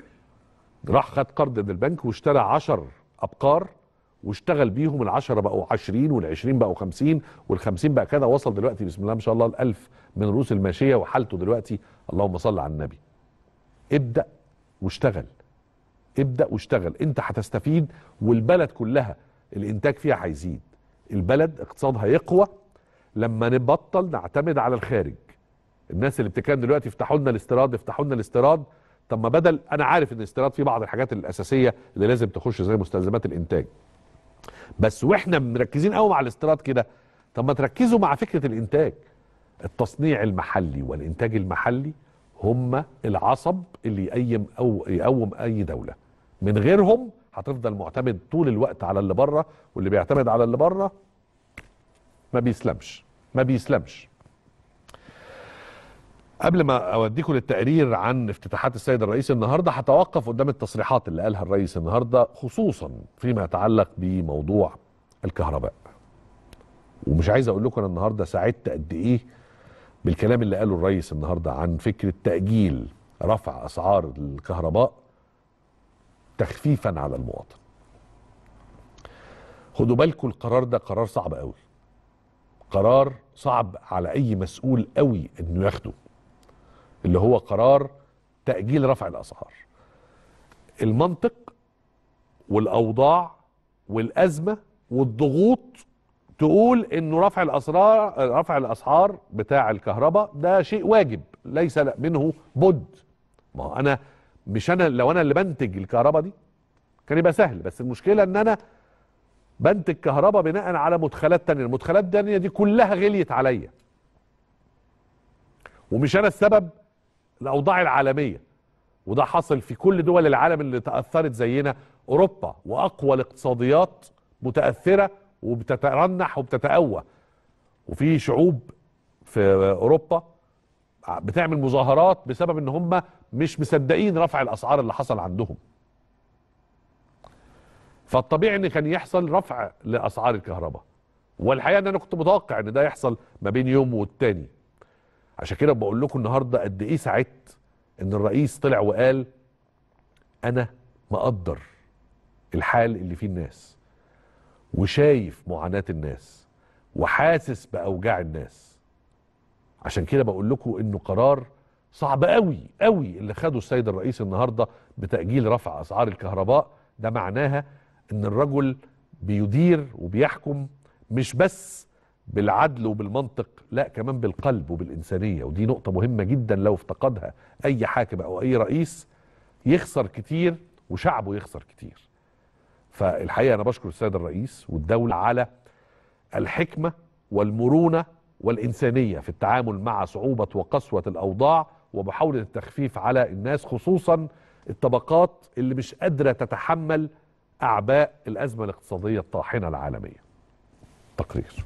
راح خد قرض من البنك واشترى 10 ابقار واشتغل بيهم العشرة بقوا 20 وال20 بقوا 50 وال50 بقى كذا وصل دلوقتي بسم الله ما شاء الله الألف من رؤوس الماشية وحالته دلوقتي اللهم صل على النبي ابدأ واشتغل ابدأ واشتغل انت هتستفيد والبلد كلها الانتاج فيها هيزيد البلد اقتصادها يقوى لما نبطل نعتمد على الخارج الناس اللي بتتكلم دلوقتي افتحوا لنا الاستيراد افتحوا لنا الاستيراد طب ما بدل انا عارف ان الاستيراد فيه بعض الحاجات الاساسيه اللي لازم تخش زي مستلزمات الانتاج بس واحنا مركزين قوي مع الاستيراد كده طب ما تركزوا مع فكره الانتاج التصنيع المحلي والانتاج المحلي هم العصب اللي يقيم او يقوم اي دوله من غيرهم هتفضل معتمد طول الوقت على اللي بره واللي بيعتمد على اللي بره ما بيسلمش ما بيسلمش قبل ما اوديكم للتقرير عن افتتاحات السيد الرئيس النهارده هتوقف قدام التصريحات اللي قالها الرئيس النهارده خصوصا فيما يتعلق بموضوع الكهرباء ومش عايز اقول لكم انا النهارده سعدت قد ايه بالكلام اللي قاله الرئيس النهارده عن فكره تاجيل رفع اسعار الكهرباء تخفيفا على المواطن خدوا بالكم القرار ده قرار صعب قوي قرار صعب على اي مسؤول قوي انه ياخده اللي هو قرار تاجيل رفع الاسعار المنطق والاوضاع والازمه والضغوط تقول انه رفع الاسعار رفع الاسعار بتاع الكهرباء ده شيء واجب ليس منه بد ما هو انا مش انا لو انا اللي بنتج الكهرباء دي كان يبقى سهل بس المشكله ان انا بنتج كهرباء بناء على مدخلات تانية المدخلات التانية دي كلها غليت عليا ومش انا السبب الاوضاع العالميه وده حصل في كل دول العالم اللي تاثرت زينا اوروبا واقوى الاقتصاديات متاثره وبتترنح وبتتقوى وفي شعوب في اوروبا بتعمل مظاهرات بسبب ان هم مش مصدقين رفع الاسعار اللي حصل عندهم فالطبيعي ان كان يحصل رفع لاسعار الكهرباء والحقيقه ان انا كنت متوقع ان ده يحصل ما بين يوم والتاني عشان كده بقول لكم النهارده قد ايه سعدت ان الرئيس طلع وقال انا مقدر الحال اللي فيه الناس وشايف معاناه الناس وحاسس باوجاع الناس عشان كده بقول لكم انه قرار صعب قوي قوي اللي خده السيد الرئيس النهارده بتاجيل رفع اسعار الكهرباء ده معناها ان الرجل بيدير وبيحكم مش بس بالعدل وبالمنطق لا كمان بالقلب وبالإنسانية ودي نقطة مهمة جدا لو افتقدها أي حاكم أو أي رئيس يخسر كتير وشعبه يخسر كتير فالحقيقة أنا بشكر السيد الرئيس والدولة على الحكمة والمرونة والإنسانية في التعامل مع صعوبة وقسوة الأوضاع ومحاولة التخفيف على الناس خصوصا الطبقات اللي مش قادرة تتحمل أعباء الأزمة الاقتصادية الطاحنة العالمية تقرير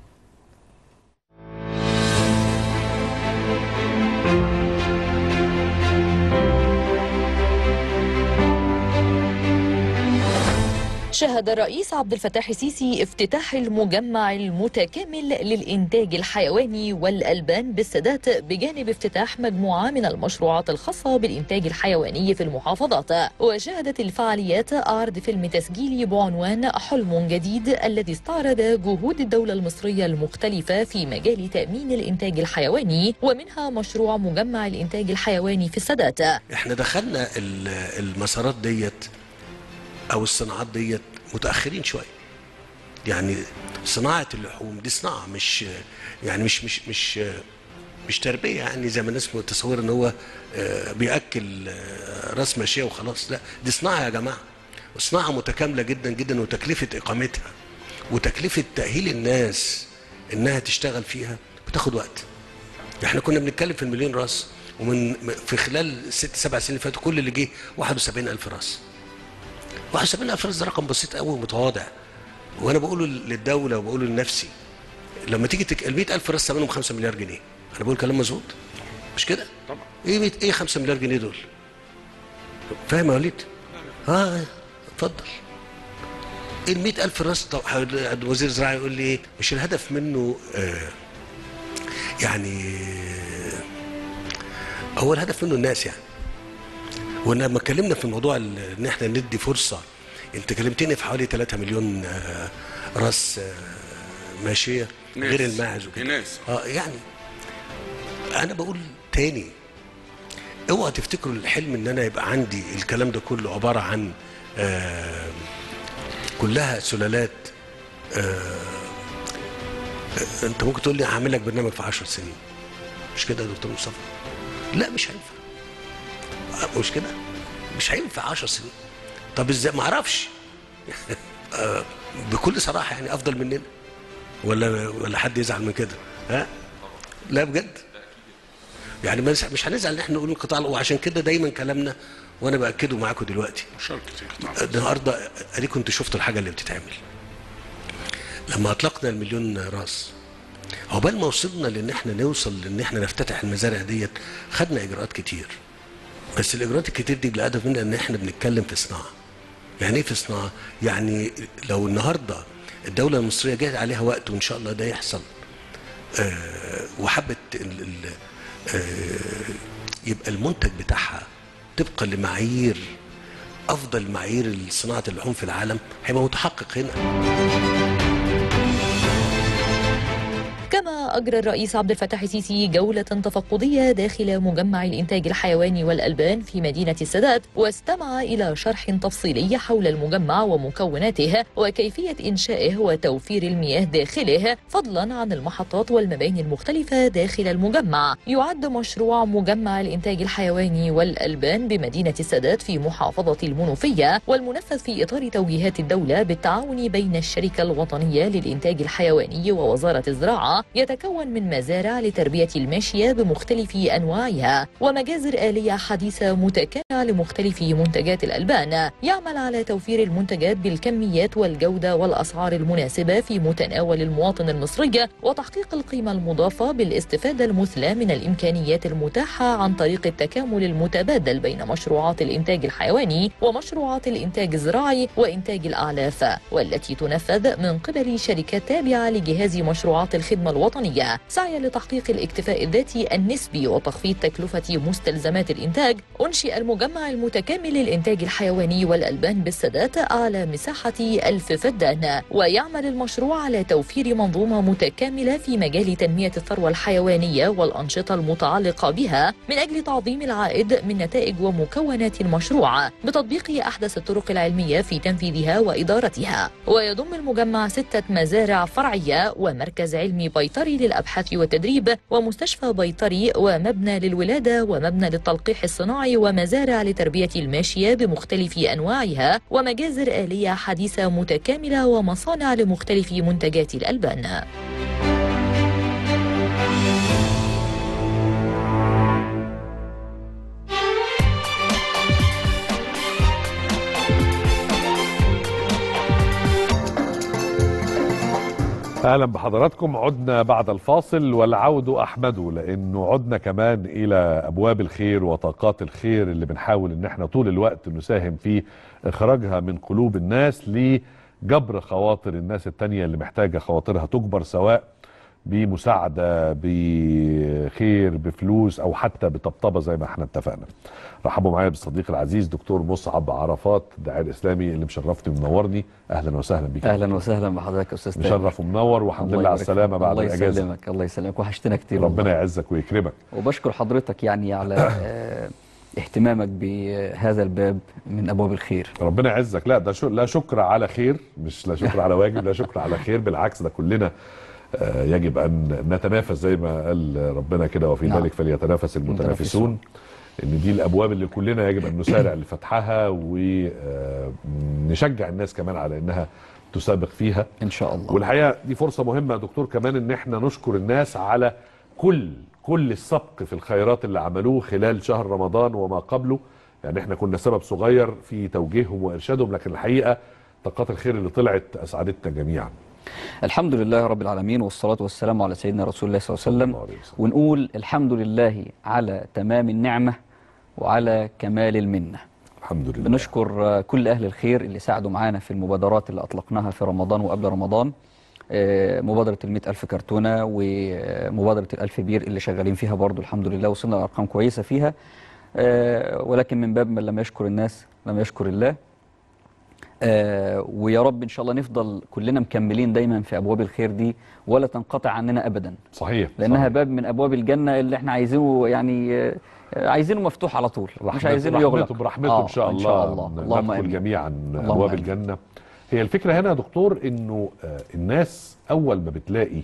شهد الرئيس عبد الفتاح السيسي افتتاح المجمع المتكامل للإنتاج الحيواني والألبان بالسادات بجانب افتتاح مجموعة من المشروعات الخاصة بالإنتاج الحيواني في المحافظات وشهدت الفعاليات عرض فيلم تسجيلي بعنوان حلم جديد الذي استعرض جهود الدولة المصرية المختلفة في مجال تأمين الإنتاج الحيواني ومنها مشروع مجمع الإنتاج الحيواني في السادات احنا دخلنا ال- المسارات ديت او الصناعات ديت متاخرين شويه يعني صناعه اللحوم دي صناعه مش يعني مش مش مش مش تربيه يعني زي ما الناس متصوره ان هو آه، بياكل آه، راس ماشيه وخلاص لا دي صناعه يا جماعه وصناعه متكامله جدا جدا وتكلفه اقامتها وتكلفه تاهيل الناس انها تشتغل فيها بتاخد وقت احنا كنا بنتكلم في المليون راس ومن في خلال ست سبع سنين اللي فاتوا كل اللي جه 71000 راس 71000 راس ده رقم بسيط قوي ومتواضع وانا بقوله للدوله وبقوله لنفسي لما تيجي تك... ال 100000 راس ثمنهم 5 مليار جنيه انا بقول كلام مظبوط مش كده؟ طبعا ايه 100 ايه 5 مليار جنيه دول؟ فاهم يا وليد؟ اه اتفضل ال 100000 راس طب وزير الزراعه يقول لي ايه؟ مش الهدف منه آه يعني هو الهدف منه الناس يعني ولما اتكلمنا في موضوع ال- ان احنا ندي فرصه انت كلمتني في حوالي 3 مليون آه، راس آه، ماشيه غير الماعز وكده ناس اه يعني انا بقول تاني اوعى تفتكروا الحلم ان انا يبقى عندي الكلام ده كله عباره عن آه كلها سلالات آه آه، انت ممكن تقول لي هعمل لك برنامج في 10 سنين مش كده يا دكتور مصطفى لا مش هينفع آه، مش كده مش هينفع 10 سنين طب ازاي ما اعرفش آه، بكل صراحه يعني افضل مننا ولا ولا حد يزعل من كده ها لا بجد يعني ما نس- مش هنزعل ان احنا نقول القطاع وعشان كده دايما كلامنا وانا باكده معاكم دلوقتي شركة القطاع النهارده اديكم انتوا شفتوا الحاجه اللي بتتعمل لما اطلقنا المليون راس عقبال ما وصلنا لان احنا نوصل لان احنا نفتتح المزارع ديت خدنا اجراءات كتير بس الاجراءات الكتير دي الهدف منها ان احنا بنتكلم في صناعه يعني ايه في صناعه يعني لو النهارده الدوله المصريه جاء عليها وقت وان شاء الله ده يحصل آه وحبت ال ال آه يبقى المنتج بتاعها طبقا لمعايير افضل معايير صناعه اللحوم في العالم هيبقى متحقق هنا كما أجرى الرئيس عبد الفتاح السيسي جولة تفقدية داخل مجمع الإنتاج الحيواني والألبان في مدينة السادات واستمع إلى شرح تفصيلي حول المجمع ومكوناته وكيفية إنشائه وتوفير المياه داخله فضلا عن المحطات والمباني المختلفة داخل المجمع يعد مشروع مجمع الإنتاج الحيواني والألبان بمدينة السادات في محافظة المنوفية والمنفذ في إطار توجيهات الدولة بالتعاون بين الشركة الوطنية للإنتاج الحيواني ووزارة الزراعة يتكون ويتكون من مزارع لتربية الماشية بمختلف أنواعها ومجازر آلية حديثة متكاملة لمختلف منتجات الألبان يعمل على توفير المنتجات بالكميات والجودة والأسعار المناسبة في متناول المواطن المصري وتحقيق القيمة المضافة بالاستفادة المثلى من الإمكانيات المتاحة عن طريق التكامل المتبادل بين مشروعات الإنتاج الحيواني ومشروعات الإنتاج الزراعي وإنتاج الأعلاف والتي تنفذ من قبل شركات تابعة لجهاز مشروعات الخدمة الوطنية سعيا لتحقيق الاكتفاء الذاتي النسبي وتخفيض تكلفة مستلزمات الإنتاج أنشئ المجمع المتكامل للإنتاج الحيواني والألبان بالسادات على مساحة ألف فدان ويعمل المشروع على توفير منظومة متكاملة في مجال تنمية الثروة الحيوانية والأنشطة المتعلقة بها من أجل تعظيم العائد من نتائج ومكونات المشروع بتطبيق أحدث الطرق العلمية في تنفيذها وإدارتها ويضم المجمع ستة مزارع فرعية ومركز علمي بيطري للأبحاث والتدريب ومستشفى بيطري ومبنى للولادة ومبنى للتلقيح الصناعي ومزارع لتربية الماشية بمختلف أنواعها ومجازر آلية حديثة متكاملة ومصانع لمختلف منتجات الألبان اهلا بحضراتكم عدنا بعد الفاصل والعود احمد لانه عدنا كمان الى ابواب الخير وطاقات الخير اللي بنحاول ان احنا طول الوقت نساهم في اخراجها من قلوب الناس لجبر خواطر الناس التانية اللي محتاجه خواطرها تجبر سواء بمساعده بخير بفلوس او حتى بطبطبه زي ما احنا اتفقنا. رحبوا معايا بالصديق العزيز دكتور مصعب عرفات الداعيه الاسلامي اللي مشرفني ومنورني اهلا وسهلا بيك اهلا وسهلا بحضرتك يا استاذ تامر. مشرف ومنور والحمد الله لله على يبارك السلامه فيك. بعد الله الاجازه يسلمك الله يسلمك وحشتنا كتير ربنا والله. يعزك ويكرمك وبشكر حضرتك يعني على آه، اهتمامك بهذا الباب من ابواب الخير ربنا يعزك لا ده شو لا شكر على خير مش لا شكر على واجب لا شكر على خير بالعكس ده كلنا آه، يجب ان نتنافس زي ما قال ربنا كده وفي نعم. ذلك فليتنافس المتنافسون ان دي الابواب اللي كلنا يجب ان نسارع لفتحها ونشجع الناس كمان على انها تسابق فيها ان شاء الله والحقيقه دي فرصه مهمه يا دكتور كمان ان احنا نشكر الناس على كل كل السبق في الخيرات اللي عملوه خلال شهر رمضان وما قبله يعني احنا كنا سبب صغير في توجيههم وارشادهم لكن الحقيقه طاقات الخير اللي طلعت اسعدتنا جميعا الحمد لله رب العالمين والصلاة والسلام على سيدنا رسول الله صلى الله عليه الله وسلم عليه وسلم. ونقول الحمد لله على تمام النعمة وعلى كمال المنة الحمد لله بنشكر آه، كل أهل الخير اللي ساعدوا معانا في المبادرات اللي أطلقناها في رمضان وقبل رمضان آه، مبادرة المئة ألف كرتونة ومبادرة الألف بير اللي شغالين فيها برضو الحمد لله وصلنا لأرقام كويسة فيها آه، ولكن من باب من لم يشكر الناس لم يشكر الله آه، ويا رب إن شاء الله نفضل كلنا مكملين دايما في أبواب الخير دي ولا تنقطع عننا أبدا صحيح لأنها صحيح. باب من أبواب الجنة اللي احنا عايزينه يعني آه، عايزينه مفتوح على طول مش رحمته عايزينه يغلق رحمته برحمته آه، ان شاء الله إن شاء الله اللهم ندخل آمين جميعا اللهم ابواب آمين. الجنه هي الفكره هنا يا دكتور انه آه، الناس اول ما بتلاقي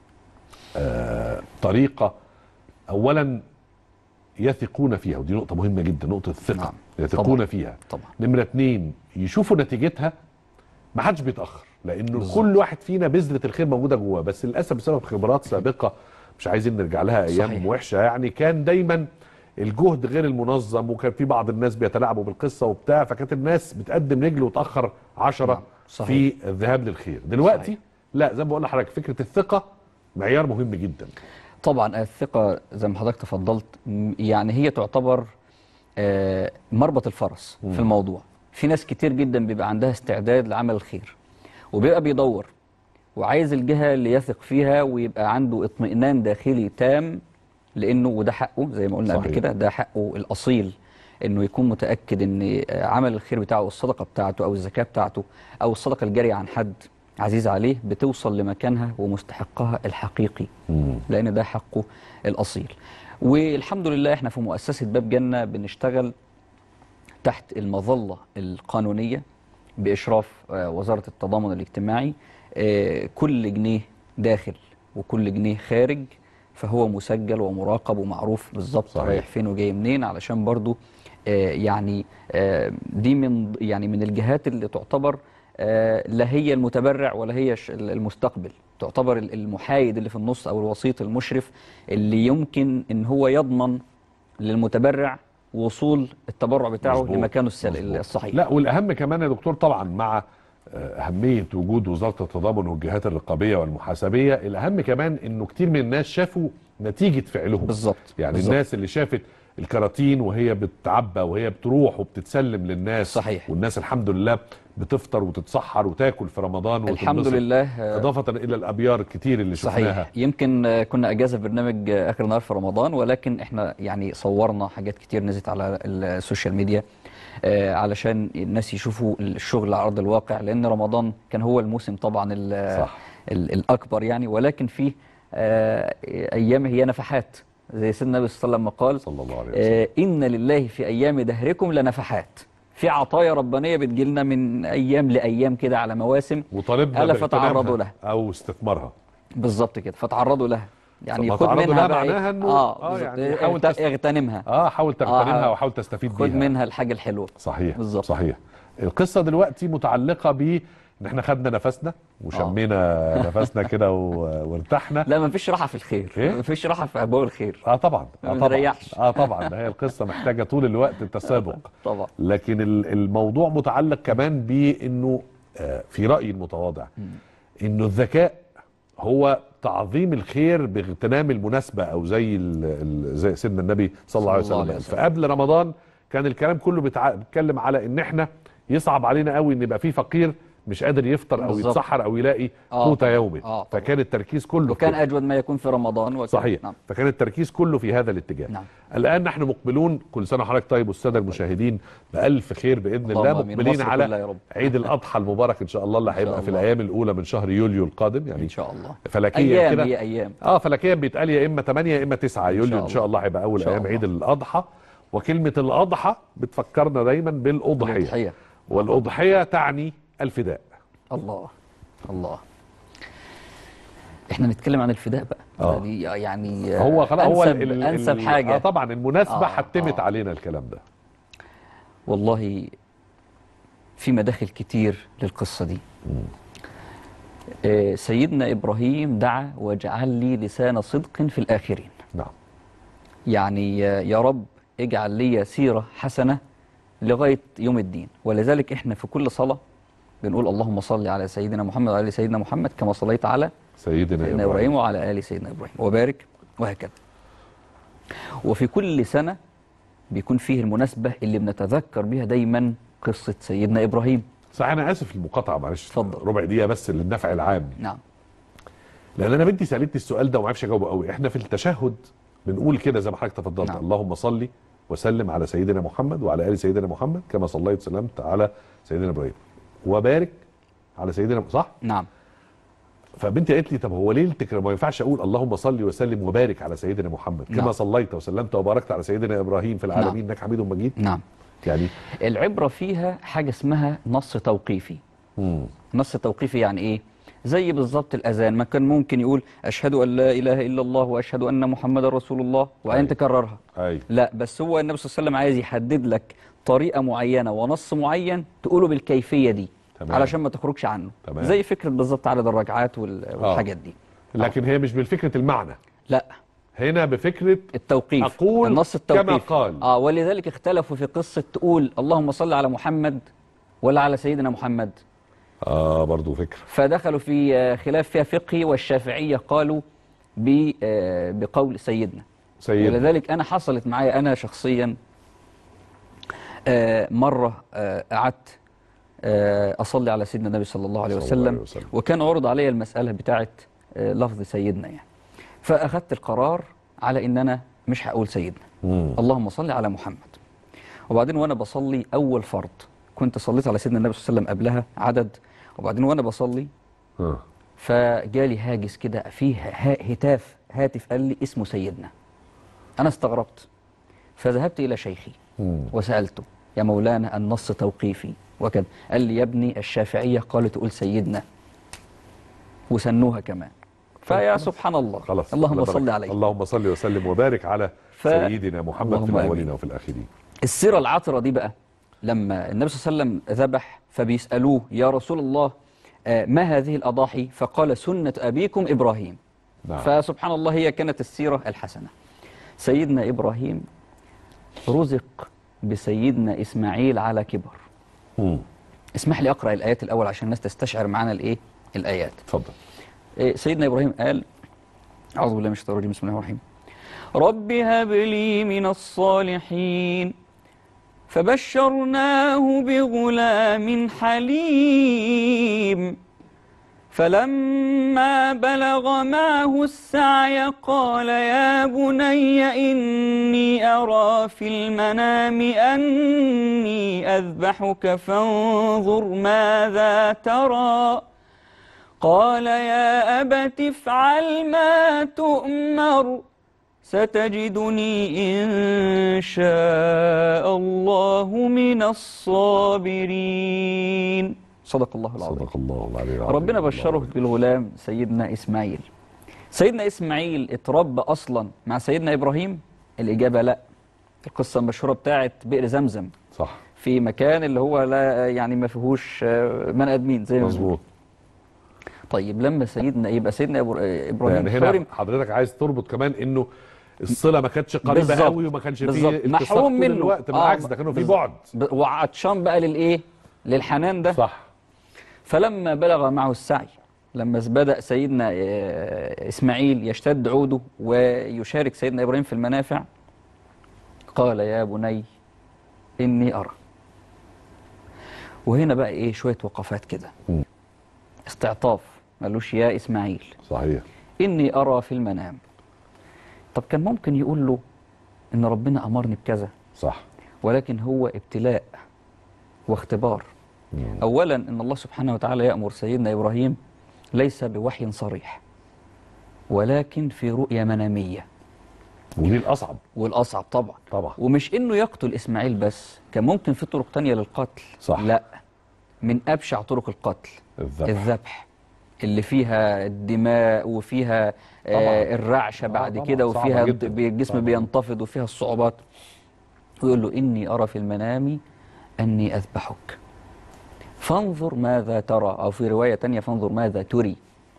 آه، طريقه اولا يثقون فيها ودي نقطه مهمه جدا نقطه الثقه نعم. يثقون طبعاً. فيها طبعا نمره اتنين يشوفوا نتيجتها ما حدش بيتاخر لانه بالظبط. كل واحد فينا بذره الخير موجوده جواه بس للاسف بسبب خبرات سابقه مش عايزين نرجع لها ايام صحيح. وحشه يعني كان دايما الجهد غير المنظم وكان في بعض الناس بيتلاعبوا بالقصه وبتاع فكانت الناس بتقدم رجل وتاخر عشرة نعم. صحيح. في الذهاب للخير دلوقتي صحيح. لا زي ما بقول لحضرتك فكره الثقه معيار مهم جدا طبعا الثقة زي ما حضرتك تفضلت م- يعني هي تعتبر آه، مربط الفرس في الموضوع في ناس كتير جدا بيبقى عندها استعداد لعمل الخير وبيبقى بيدور وعايز الجهة اللي يثق فيها ويبقى عنده اطمئنان داخلي تام لانه وده حقه زي ما قلنا قبل صحيح. كده ده حقه الاصيل انه يكون متاكد ان آه، عمل الخير بتاعه الصدقه بتاعته او الزكاه بتاعته او الصدقه الجاريه عن حد عزيز عليه بتوصل لمكانها ومستحقها الحقيقي لان ده حقه الاصيل والحمد لله احنا في مؤسسه باب جنه بنشتغل تحت المظله القانونيه باشراف آه، وزاره التضامن الاجتماعي آه، كل جنيه داخل وكل جنيه خارج فهو مسجل ومراقب ومعروف بالظبط صحيح. رايح فين وجاي منين علشان برضو آه، يعني آه، دي من يعني من الجهات اللي تعتبر آه، لا هي المتبرع ولا هي ش- المستقبل تعتبر ال- المحايد اللي في النص او الوسيط المشرف اللي يمكن ان هو يضمن للمتبرع وصول التبرع بتاعه مظبوط، لمكانه السل- مظبوط. الصحيح لا والاهم كمان يا دكتور طبعا مع آه، اهميه وجود وزاره التضامن والجهات الرقابيه والمحاسبيه الاهم كمان انه كتير من الناس شافوا نتيجه فعلهم بالظبط يعني بالظبط. الناس اللي شافت الكراتين وهي بتعبى وهي بتروح وبتتسلم للناس صحيح. والناس الحمد لله بتفطر وتتسحر وتاكل في رمضان الحمد وتنبسط. لله آه، اضافه الى الابيار الكتير اللي شفناها صحيح يمكن آه، كنا اجازه في برنامج آه، اخر النهار في رمضان ولكن احنا يعني صورنا حاجات كتير نزلت على السوشيال ميديا آه، علشان الناس يشوفوا الشغل على ارض الواقع لان رمضان كان هو الموسم طبعا ال- صح. ال- الاكبر يعني ولكن فيه آه، ايام هي نفحات زي سيدنا النبي صلى الله عليه وسلم قال صلى الله عليه وسلم آه، إن لله في أيام دهركم لنفحات في عطايا ربانية بتجيلنا من أيام لأيام كده على مواسم وطالبنا ألا باغتنامها فتعرضوا لها او استثمارها بالظبط كده فتعرضوا لها يعني طب ما خد تعرضوا منها لها بقى إيه؟ معناها إنه- اه, آه، بالظبط. يعني حاول اغت- تست- اغتنمها اه حاول تغتنمها آه. وحاول تستفيد خد بيها منها الحاجة الحلوة صحيح بالظبط. صحيح القصه دلوقتي متعلقه ب ان احنا خدنا نفسنا وشمينا نفسنا كده و- وارتحنا لا ما فيش راحة في الخير إيه؟ ما فيش راحة في أبواب الخير اه طبعا ما اه طبعا بنريحش. اه طبعا هي القصه محتاجه طول الوقت التسابق طبعا لكن ال- الموضوع متعلق كمان بانه آه، في رايي المتواضع انه الذكاء هو تعظيم الخير باغتنام المناسبه او زي ال- ال- زي سيدنا النبي صلى الله عليه صلى الله وسلم عليه وسلم. فقبل رمضان كان الكلام كله بيتع- بيتكلم على ان احنا يصعب علينا قوي ان يبقى في فقير مش قادر يفطر او بالظبط. يتسحر او يلاقي آه قوت طبعاً. يومه آه طبعاً. فكان التركيز كله في وكان كده. أجود ما يكون في رمضان وكان صحيح نعم. فكان التركيز كله في هذا الاتجاه نعم. الان نحن مقبلون كل سنه وحضرتك طيب والساده المشاهدين بالف خير باذن الله اللهم آمين. مقبلين مصر على كلها يا رب. عيد الاضحى المبارك ان شاء الله اللي إن شاء هيبقى في الله. الايام الاولى من شهر يوليو القادم يعني إن شاء الله فلكيا أيام كده هي أيام اه فلكيا بيتقال يا اما 8 يا اما 9 يوليو شاء ان شاء الله هيبقى اول إن شاء ايام الله. عيد الاضحى وكلمه الاضحى بتفكرنا دايما بالاضحيه الأضحية. والاضحيه تعني الفداء الله الله احنا نتكلم عن الفداء بقى آه. دي يعني هو خلاص هو انسب, ال- ال- أنسب ال- حاجه اه طبعا المناسبه آه، حتمت آه. علينا الكلام ده والله في مداخل كتير للقصه دي آه، سيدنا ابراهيم دعا واجعل لي لسان صدق في الاخرين نعم يعني آه، يا رب اجعل لي سيره حسنه لغايه يوم الدين ولذلك احنا في كل صلاه بنقول اللهم صل على سيدنا محمد وعلى ال سيدنا محمد كما صليت على سيدنا سيدنا إبراهيم وعلى آل سيدنا إبراهيم وبارك وهكذا وفي كل سنة بيكون فيه المناسبة اللي بنتذكر بيها دايما قصة سيدنا إبراهيم صح انا اسف المقاطعه معلش اتفضل. ربع دقيقه بس للنفع العام نعم لان انا بنتي سالتني السؤال ده وما عرفش اجاوبه قوي احنا في التشهد بنقول كده زي ما حضرتك تفضلت نعم. اللهم صل وسلم على سيدنا محمد وعلى ال سيدنا محمد كما صليت وسلمت على سيدنا ابراهيم وبارك على سيدنا صح نعم فبنتي قالت لي طب هو ليه التكرار ما ينفعش اقول اللهم صل وسلم وبارك على سيدنا محمد كما نعم. صليت وسلمت وباركت على سيدنا ابراهيم في العالمين انك حميد مجيد نعم يعني العبرة فيها حاجة اسمها نص توقيفي مم. نص توقيفي يعني إيه زي بالظبط الأذان ما كان ممكن يقول أشهد أن لا إله إلا الله وأشهد أن محمد رسول الله وبعدين أيوة. تكررها اي لا بس هو النبي صلى الله عليه وسلم عايز يحدد لك طريقة معينة ونص معين تقوله بالكيفية دي تمام. علشان ما تخرجش عنه تمام. زي فكرة بالظبط عدد الركعات وال- والحاجات دي لكن هي مش بالفكره المعنى لا هنا بفكره التوقيف أقول النص كما التوقيف قال. اه ولذلك اختلفوا في قصة تقول اللهم صل على محمد ولا على سيدنا محمد اه برضو فكره فدخلوا في آه، خلاف فيها فقهي والشافعية قالوا ب- آه، بقول سيدنا سيدنا ولذلك انا حصلت معايا انا شخصيا آه، مره آه، قعدت آه، اصلي على سيدنا النبي صلى الله عليه صلى الله وسلم عليه وسلم. وكان عرض علي المساله بتاعه آه، لفظ سيدنا يعني فاخذت القرار على ان انا مش هقول سيدنا مم. اللهم صل على محمد وبعدين وانا بصلي اول فرض كنت صليت على سيدنا النبي صلى الله عليه وسلم قبلها عدد وبعدين وانا بصلي آه. فجالي هاجس كده فيه ها- هتاف هاتف قال لي اسمه سيدنا أنا استغربت فذهبت إلى شيخي مم. وسألته يا مولانا النص توقيفي وكذا قال لي يا ابني الشافعية قالوا تقول سيدنا وسنوها كمان فيا سبحان الله خلاص اللهم الله صل يبارك. عليه اللهم صل وسلم وبارك على ف- سيدنا محمد في اللهم الاولين آمين. وفي الاخرين السيرة العطرة دي بقى لما النبي صلى الله عليه وسلم ذبح فبيسألوه يا رسول الله آه، ما هذه الأضاحي فقال سنة أبيكم إبراهيم نعم. فسبحان الله هي كانت السيرة الحسنة سيدنا إبراهيم رزق بسيدنا إسماعيل على كبر مم. اسمح لي أقرأ الآيات الأول عشان الناس تستشعر معنا الإيه الآيات اتفضل إيه، سيدنا إبراهيم قال أعوذ بالله من الشيطان الرجيم بسم الله الرحمن الرحيم رب هب لي من الصالحين فبشرناه بغلام حليم فلما بلغ معه السعي قال يا بني إني أرى في المنام أني أذبحك فانظر ماذا ترى قال يا أبت افعل ما تؤمر ستجدني إن شاء الله من الصابرين صدق الله العظيم صدق الله العلي العظيم ربنا بشره الله بالغلام سيدنا إسماعيل سيدنا إسماعيل اتربى أصلا مع سيدنا إبراهيم الإجابة لا القصة المشهورة بتاعت بئر زمزم صح في مكان اللي هو لا يعني ما فيهوش آه، بني آدمين زي ما بنقول. مظبوط طيب لما سيدنا يبقى سيدنا إبر- إبراهيم يعني سوري، هنا حضرتك عايز تربط كمان انه الصله ما كانتش قريبه بالظبط. قوي وما كانش فيه بالظبط. التصاق محروم طول منه. الوقت آه، بالعكس ده كانوا في بالظبط. بعد ب- وعطشان بقى للإيه للحنان ده صح فلما بلغ معه السعي لما بدأ سيدنا آه، إسماعيل يشتد عوده ويشارك سيدنا إبراهيم في المنافع قال يا بني إني أرى وهنا بقى إيه شوية وقفات كده مم. استعطاف مالوش يا إسماعيل صحيح إني أرى في المنام طب كان ممكن يقول له إن ربنا أمرني بكذا صح ولكن هو ابتلاء واختبار مم. أولا إن الله سبحانه وتعالى يأمر سيدنا إبراهيم ليس بوحي صريح ولكن في رؤية منامية ودي الاصعب والأصعب طبعا طبعا ومش إنه يقتل إسماعيل بس كان ممكن في طرق تانية للقتل صح. لا من أبشع طرق القتل الذبح الذبح اللي فيها الدماء وفيها طبعاً. آه الرعشة آه بعد طبعاً. كده صعبة وفيها جداً. الد- الجسم صعبة. بينتفض وفيها الصعوبات ويقول له إني أرى في المنام أني أذبحك فانظر ماذا ترى أو في رواية تانية فانظر ماذا تري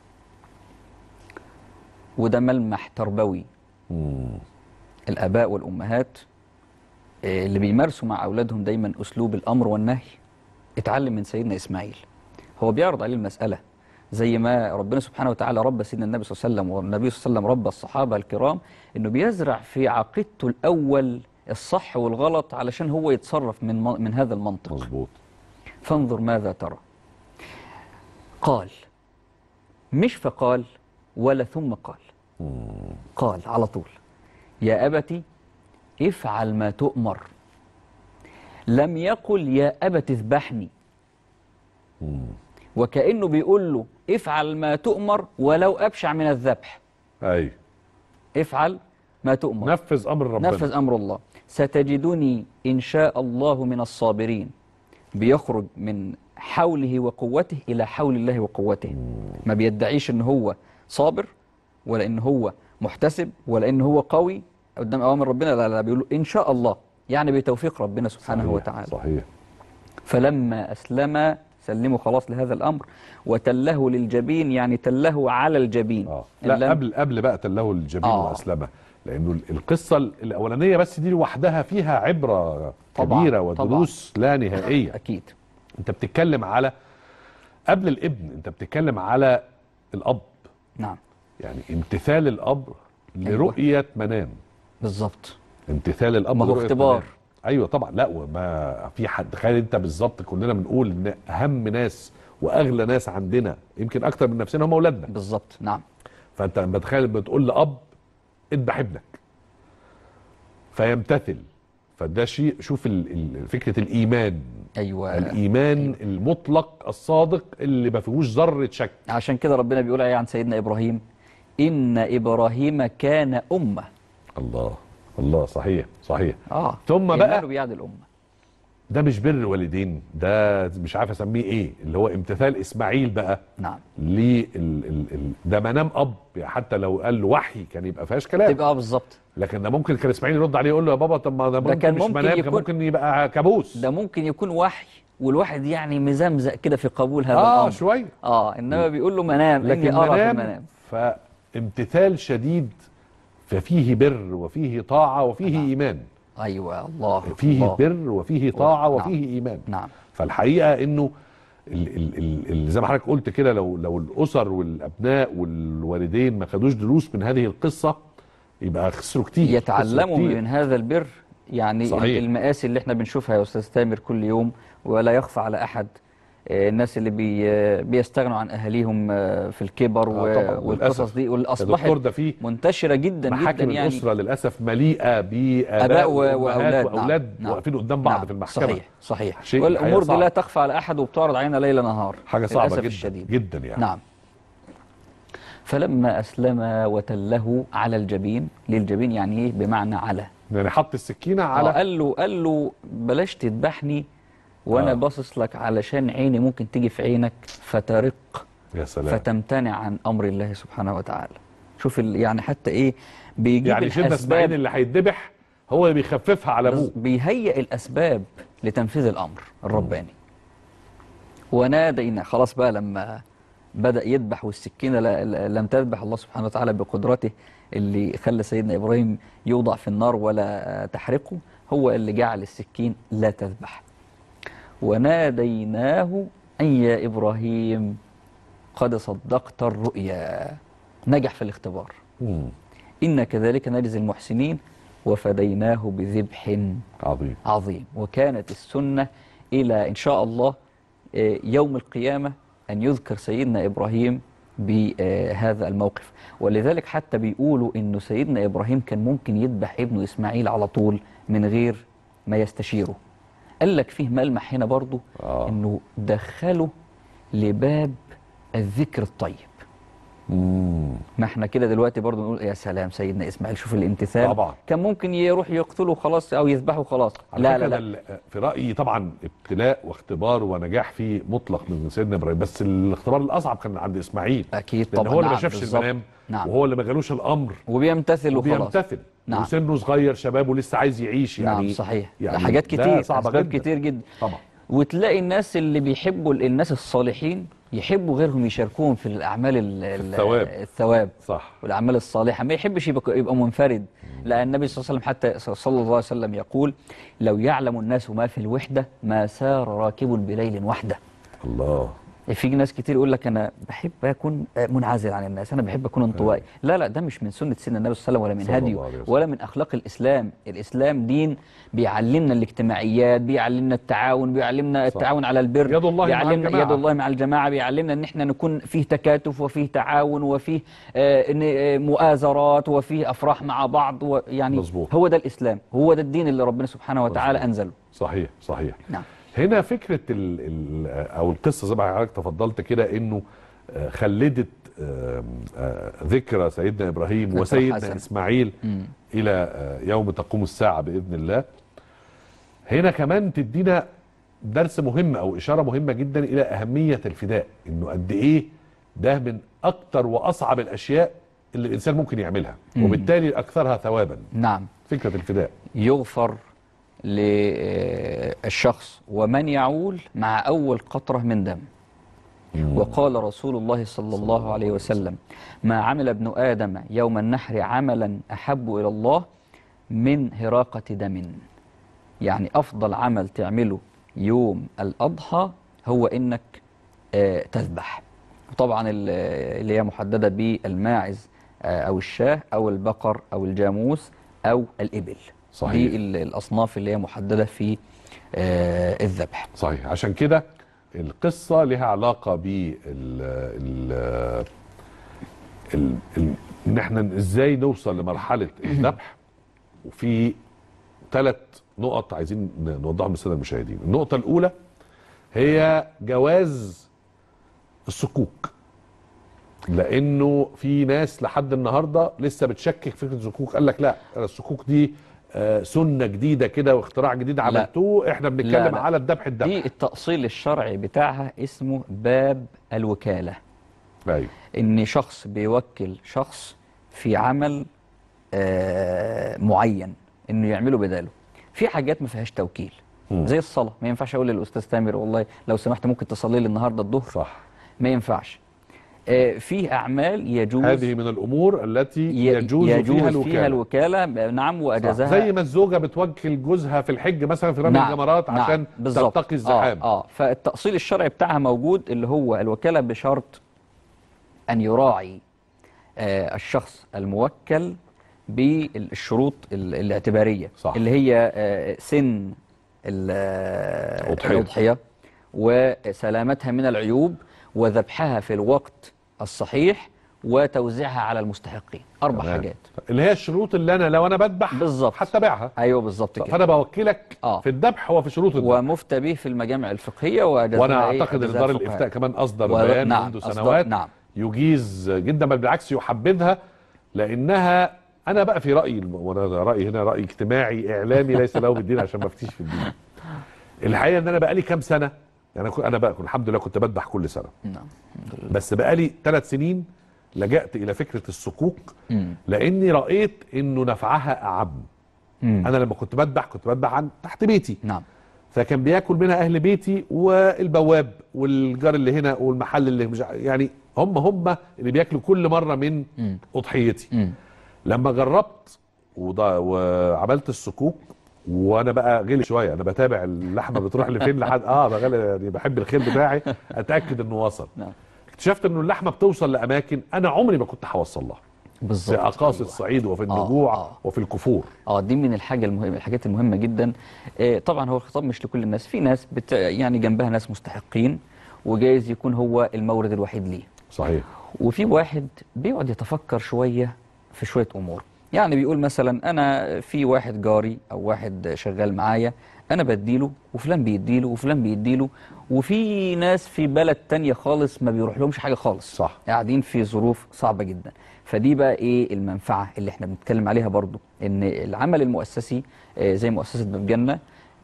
وده ملمح تربوي مم. الآباء والأمهات آه، اللي بيمارسوا مع أولادهم دايما أسلوب الأمر والنهي اتعلم من سيدنا إسماعيل هو بيعرض عليه المسألة زي ما ربنا سبحانه وتعالى ربى سيدنا النبي صلى الله عليه وسلم والنبي صلى الله عليه وسلم ربى الصحابة الكرام إنه بيزرع في عقيدته الأول الصح والغلط علشان هو يتصرف من من- من هذا المنطق مظبوط فانظر ماذا ترى قال مش فقال ولا ثم قال قال على طول يا أبت افعل ما تؤمر لم يقل يا أبت اذبحني وكأنه بيقول له افعل ما تؤمر ولو أبشع من الذبح اي افعل ما تؤمر نفذ امر ربنا نفذ أمر الله ستجدني إن شاء الله من الصابرين بيخرج من حوله وقوته إلى حول الله وقوته ما بيدعيش إن هو صابر ولا إن هو محتسب ولا إن هو قوي قدام أوامر ربنا لا لا بيقول إن شاء الله يعني بتوفيق ربنا سبحانه صحيح. وتعالى صحيح فلما أسلم سلموا خلاص لهذا الأمر وتله للجبين يعني تله على الجبين اه إن لا لم- قبل قبل بقى تله الجبين آه. واسلمه لانه ال- القصه ال- الاولانيه بس دي لوحدها فيها عبره طبعاً، كبيره طبعاً. ودروس لا نهائيه أكيد انت بتتكلم على قبل الابن انت بتتكلم على الاب نعم يعني امتثال الاب لرؤيه منام بالظبط امتثال الاب ما هو لرؤية اختبار. منام. ايوه طبعا لا وما في حد تخيل انت بالظبط كلنا بنقول ان اهم ناس واغلى ناس عندنا يمكن اكتر من نفسنا هم اولادنا بالظبط نعم فانت لما تخيل بتقول لاب اذبح ابنك فيمتثل فده شيء شوف ال- ال- فكره الايمان أيوة الايمان المطلق الصادق اللي ما فيهوش ذره شك عشان كده ربنا بيقول ايه عن سيدنا ابراهيم ان ابراهيم كان امه الله الله صحيح صحيح اه ثم إيمانه بقى بيعد الامه ده مش بر والدين ده مش عارف اسميه ايه اللي هو امتثال اسماعيل بقى نعم ليه ال ال ال ده منام اب يعني حتى لو قال له وحي كان يبقى فيهاش كلام تبقى اه بالظبط لكن ده ممكن كان اسماعيل يرد عليه يقول له يا بابا طب ما ده ممكن كان مش ممكن منام كان يكون- ممكن يبقى كابوس ده ممكن يكون وحي والواحد يعني مزمزق كده في قبول هذا اه الامر شويه اه انما بيقول له منام لكن اني ارى في منام المنام فامتثال شديد ففيه بر وفيه طاعه وفيه ايمان ايوه الله فيه الله. بر وفيه طاعه نعم. وفيه ايمان نعم فالحقيقه انه ال ال ال ال زي ما حضرتك قلت كده لو لو الاسر والابناء والوالدين ما خدوش دروس من هذه القصه يبقى خسروا كتير خسروا يتعلموا كتير. من هذا البر يعني صحيح. المآسي اللي احنا بنشوفها يا استاذ تامر كل يوم ولا يخفى على احد آه، الناس اللي بي آه، بيستغنوا عن اهاليهم آه، في الكبر آه و- طبعاً، والقصص للأسف. دي واللي يا اصبحت دكتور ده فيه منتشره جدا جدا محاكم يعني الاسره للاسف مليئه باباء اباء و- وأمهات واولاد واولاد نعم. واقفين قدام بعض نعم. في المحكمه صحيح صحيح شيء والامور الحقيقة دي صعب. لا تخفى على احد وبتعرض علينا ليل نهار حاجه صعبه للأسف جدا الشديد. جدا يعني نعم فلما أسلم وتله على الجبين للجبين يعني إيه بمعنى على يعني حط السكينه على على قال له قال له بلاش تذبحني وأنا آه. باصص لك علشان عيني ممكن تيجي في عينك فترق يا سلام فتمتنع عن أمر الله سبحانه وتعالى شوف ال- يعني حتى إيه بيجيب يعني سيدنا اسماعيل الأسباب اللي هيتذبح هو اللي بيخففها على ابوه بيهيئ الأسباب لتنفيذ الأمر الرباني ونادينا خلاص بقى لما بدأ يذبح والسكينة لا- لا- لم تذبح الله سبحانه وتعالى بقدرته اللي خلى سيدنا إبراهيم يوضع في النار ولا تحرقه هو اللي جعل السكين لا تذبح وناديناه أن يا إبراهيم قد صدقت الرؤيا نجح في الاختبار مم. إن كذلك نجزي المحسنين وفديناه بذبح عظيم عظيم وكانت السنة إلى إن شاء الله آه، يوم القيامة أن يذكر سيدنا إبراهيم بهذا الموقف ولذلك حتى بيقولوا إنه سيدنا إبراهيم كان ممكن يذبح ابنه إسماعيل على طول من غير ما يستشيره قال لك فيه ملمح هنا برضو آه. إنه دخله لباب الذكر الطيب مم. ما احنا كده دلوقتي برضو نقول يا سلام سيدنا اسماعيل شوف الامتثال طبعا. كان ممكن يروح يقتله خلاص او يذبحه خلاص على لا فكرة لا ده لا ال- في رايي طبعا ابتلاء واختبار ونجاح فيه مطلق من سيدنا ابراهيم بس الاختبار الاصعب كان عند اسماعيل اكيد لان طبعا هو اللي ما نعم، شافش بالظبط. المنام نعم وهو اللي ما جالوش الامر وبيمتثل وخلاص وبيمتثل نعم. وسنه صغير شبابه لسه عايز يعيش يعني نعم صحيح يعني يعني حاجات ده كتير صعبة اسباب جدا. كتير جدا طبعا وتلاقي الناس اللي بيحبوا الناس الصالحين يحبوا غيرهم يشاركوهم في الاعمال ال- ال- الثواب. الثواب صح والاعمال الصالحه ما يحبش يبقى, يبقى منفرد لان النبي صلى الله عليه وسلم حتى صلى الله عليه وسلم يقول لو يعلم الناس ما في الوحده ما سار راكب بليل وحده الله في ناس كتير يقول لك انا بحب اكون منعزل عن الناس انا بحب اكون انطوائي لا لا ده مش من سنه سيدنا النبي صلى الله عليه وسلم ولا من صلى هديه الله عليه وسلم. ولا من اخلاق الاسلام الاسلام دين بيعلمنا الاجتماعيات بيعلمنا التعاون بيعلمنا التعاون على البر يد الله مع بيعلمنا الجماعة. يد الله مع الجماعه بيعلمنا ان احنا نكون فيه تكاتف وفيه تعاون وفيه آه إن- آه، مؤازرات وفيه افراح مع بعض و- يعني مظبوط. هو ده الاسلام هو ده الدين اللي ربنا سبحانه وتعالى مظبوط. انزله صحيح صحيح نعم هنا فكره ال ال او القصه زي ما حضرتك تفضلت كده انه آه، خلدت آم، آه، ذكرى سيدنا ابراهيم ذكرى وسيدنا حسنة. اسماعيل مم. الى آه، يوم تقوم الساعه باذن الله هنا كمان تدينا درس مهم او اشاره مهمه جدا الى اهميه الفداء انه قد ايه ده من اكتر واصعب الاشياء اللي الانسان ممكن يعملها مم. وبالتالي اكثرها ثوابا نعم فكره الفداء يغفر للشخص ومن يعول مع أول قطرة من دم وقال رسول الله صلى الله عليه وسلم ما عمل ابن آدم يوم النحر عملا أحب إلى الله من هراقة دم يعني أفضل عمل تعمله يوم الأضحى هو إنك آه، تذبح وطبعا ال- اللي هي محددة بالماعز آه، أو الشاه أو البقر أو الجاموس أو الإبل صحيح. دي ال- الأصناف اللي هي محددة في آه، الذبح صحيح عشان كده القصة لها علاقة ب ال ال ال ال ان احنا ازاي نوصل لمرحلة الذبح وفي ثلاث نقط عايزين نوضحهم للسادة المشاهدين النقطة الأولى هي جواز الصكوك لانه في ناس لحد النهارده لسه بتشكك في فكره الصكوك قال لك لا الصكوك دي آه، سنه جديده كده واختراع جديد عملتوه احنا بنتكلم لا، لا. على الذبح الذبح دي التأصيل الشرعي بتاعها اسمه باب الوكالة ايوه ان شخص بيوكل شخص في عمل آه، معين انه يعمله بداله في حاجات ما فيهاش توكيل مم. زي الصلاه ما ينفعش اقول للاستاذ تامر والله لو سمحت ممكن تصلي لي النهارده الظهر صح ما ينفعش آه، في اعمال يجوز هذه من الامور التي ي- يجوز, يجوز فيها فيها الوكاله الوكاله نعم صح. واجازها زي ما الزوجه بتوكل جوزها في الحج مثلا في رمي نعم، الجمرات نعم، عشان بالظبط. تلتقي الزحام اه, آه فالتأصيل الشرعي بتاعها موجود اللي هو الوكالة بشرط أن يراعي آه الشخص الموكل بالشروط ال- الاعتبارية صح. اللي هي آه سن ال- آه، الأضحية. الأضحية وسلامتها من العيوب وذبحها في الوقت الصحيح وتوزيعها على المستحقين أربع تمام. حاجات اللي هي الشروط اللي انا لو انا بذبح بالظبط هتبعها أيوه بالظبط كده فانا بوكلك آه. في الذبح وفي شروط الذبح ومفتى به في المجامع الفقهية وأجازها وانا إيه؟ اعتقد ان أجازها دار الفقهاء. الافتاء كمان اصدر و- بيان نعم، منذ أصدر- سنوات نعم. يجيز جدا بل بالعكس يحبذها لانها انا بقى في رايي وانا ده رايي هنا راي اجتماعي اعلامي ليس له بالدين عشان ما افتيش في الدين الحقيقه ان انا بقى لي كام سنه يعني انا كنت- انا بقى الحمد لله كنت بذبح كل سنه نعم بس بقى لي ثلاث سنين لجأت الى فكره الصكوك مم. لاني رايت انه نفعها اعم مم. انا لما كنت بذبح كنت بذبح عن تحت بيتي نعم فكان بياكل منها اهل بيتي والبواب والجار اللي هنا والمحل اللي مش ع- يعني هم هم اللي بياكلوا كل مره من مم. اضحيتي مم. لما جربت وض- وعملت الصكوك وانا بقى غلي شويه انا بتابع اللحمه بتروح لفين لحد اه بغلي يعني بحب الخيل بتاعي اتاكد انه وصل نعم. اكتشفت انه اللحمه بتوصل لاماكن انا عمري ما كنت هوصل لها في بالظبط اقاصي الصعيد وفي النجوع آه. وفي الكفور اه دي من الحاجه المهمه الحاجات المهمه جدا آه طبعا هو الخطاب مش لكل الناس في ناس بت يعني جنبها ناس مستحقين وجايز يكون هو المورد الوحيد ليه صحيح وفي واحد بيقعد يتفكر شويه في شويه امور يعني بيقول مثلا انا في واحد جاري او واحد شغال معايا انا بديله وفلان بيديله وفلان بيديله وفي ناس في بلد تانية خالص ما بيروح لهمش حاجه خالص صح. قاعدين في ظروف صعبه جدا فدي بقى ايه المنفعه اللي احنا بنتكلم عليها برضو ان العمل المؤسسي آه، زي مؤسسه باب جنه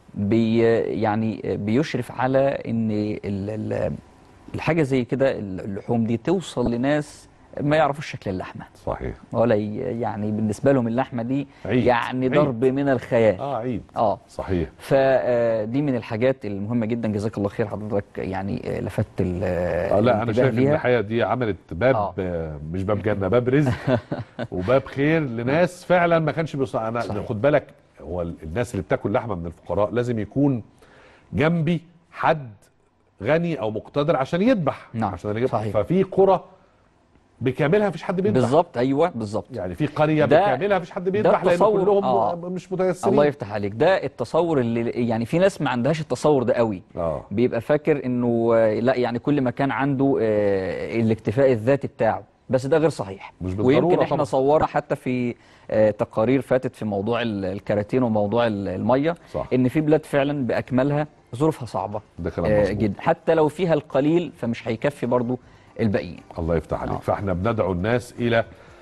بي يعني آه، بيشرف على ان ال- ال- الحاجه زي كده اللحوم دي توصل لناس ما يعرفوش شكل اللحمه صحيح ولا ي- يعني بالنسبه لهم اللحمه دي عيد. يعني عيد. ضرب من الخيال اه عيد اه صحيح فدي من الحاجات المهمه جدا جزاك الله خير حضرتك يعني آه، لفت ال- اه لا انا الانتباه شايف ان ليها. الحقيقه دي عملت باب آه. آه. مش باب جنه باب رزق وباب خير لناس فعلا ما كانش بيوصل انا صحيح. خد بالك هو ال- الناس اللي بتاكل لحمه من الفقراء لازم يكون جنبي حد غني او مقتدر عشان يذبح نعم، عشان أنا أجيب- صحيح. ففي قرى بكاملها مفيش حد بيذبح بالظبط ايوه بالظبط يعني في قريه ده- بكاملها مفيش حد بيذبح لان التصور- كلهم آه. مش متيسرين الله يفتح عليك ده التصور اللي يعني في ناس ما عندهاش التصور ده قوي اه بيبقى فاكر انه آه، لا يعني كل ما كان عنده آه، الاكتفاء الذاتي بتاعه بس ده غير صحيح مش بالضرورة ويمكن احنا طبعا. صورنا حتى في آه، تقارير فاتت في موضوع ال- الكراتين وموضوع ال- الميه صح. ان في بلاد فعلا باكملها ظروفها صعبه ده كلام آه، مظبوط. جدا حتى لو فيها القليل فمش هيكفي برضو الباقيين الله يفتح عليك آه. فاحنا بندعو الناس الى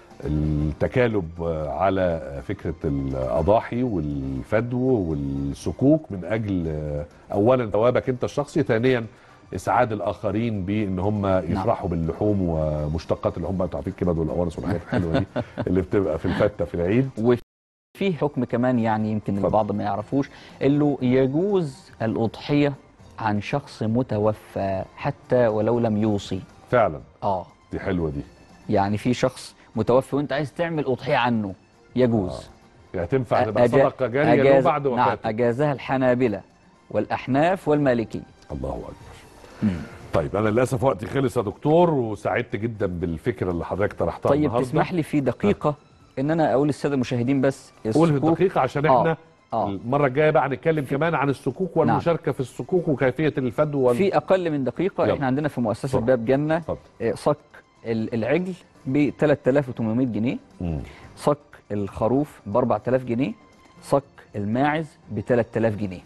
التكالب آه، على فكره الاضاحي والفدو والسكوك من اجل آه، اولا ثوابك انت الشخصي ثانيا اسعاد الاخرين بان هم يفرحوا باللحوم ومشتقات اللحوم بقى عارفين الكبد والقوانص والحاجات الحلوه دي اللي بتبقى في الفته في العيد وفي حكم كمان يعني يمكن اتفضل. البعض ما يعرفوش انه يجوز الاضحيه عن شخص متوفى حتى ولو لم يوصي فعلا اه دي حلوه دي يعني في شخص متوفي وانت عايز تعمل اضحيه عنه يجوز يعني تنفع تبقى أجا- صدقه جاريه له أجاز- بعد نعم وفاته اجازها الحنابله والاحناف والمالكيه الله اكبر طيب انا للاسف وقتي خلص يا دكتور وسعدت جدا بالفكره اللي حضرتك طرحتها طيب النهارده تسمح لي في دقيقه ان انا اقول للساده المشاهدين بس قول في السكوك- الدقيقه عشان آه، احنا آه. المره الجايه بقى هنتكلم كمان عن السكوك والمشاركه في السكوك وكيفيه الفدو وال... في اقل من دقيقه يلا. احنا عندنا في مؤسسه اتفضل. باب جنه اتفضل. آه، صك ال- العجل ب 3800 جنيه مم. صك الخروف ب 4000 جنيه صك الماعز ب 3000 جنيه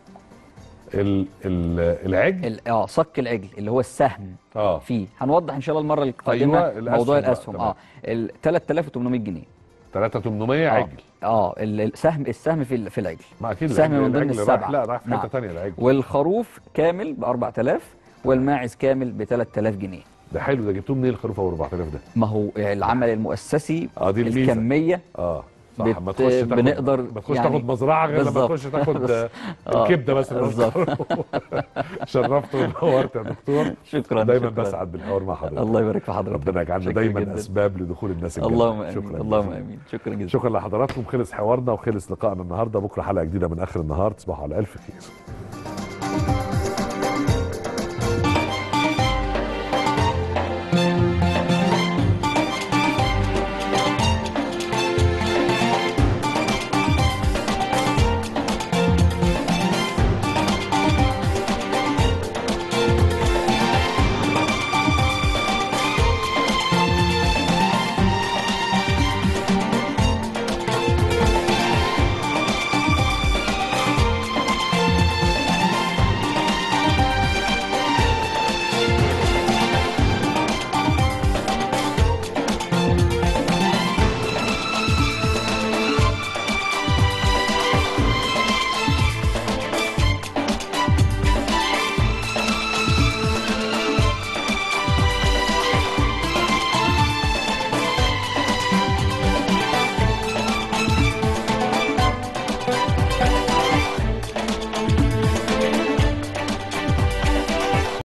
ال... ال... العجل ال- اه صك العجل اللي هو السهم اه فيه هنوضح ان شاء الله المره القادمه أيوة، الأسهم موضوع بقى، الاسهم تمام. اه ال 3800 جنيه 3800 آه. عجل اه ال- السهم السهم في ال- في العجل ما اكيد سهم العجل- من ضمن العجل السبعة. رايح لا رايح في حته نعم. ثانيه العجل والخروف كامل ب 4000 والماعز كامل ب 3000 جنيه ده حلو ده جبتوه منين الخروف ابو 4000 ده ما هو العمل المؤسسي اه دي الميزه الكميه اه صح بت- ما تخش تاخد بنقدر ما تخش يعني تاخد مزرعه غير لما بالظبط. تخش تاخد آه، آه، الكبده بس اللي بالظبط. شرفت ونورت يا دكتور شكرا دايما شكراً. بسعد بالحوار مع حضرتك الله يبارك في حضرتك ربنا يجعلنا شكراً دايما جداً. اسباب لدخول الناس الجنه اللهم امين شكرا اللهم جزيلاً. امين شكرا جزيلا شكرا لحضراتكم خلص حوارنا وخلص لقائنا النهارده بكره حلقه جديده من اخر النهار تصبحوا على الف خير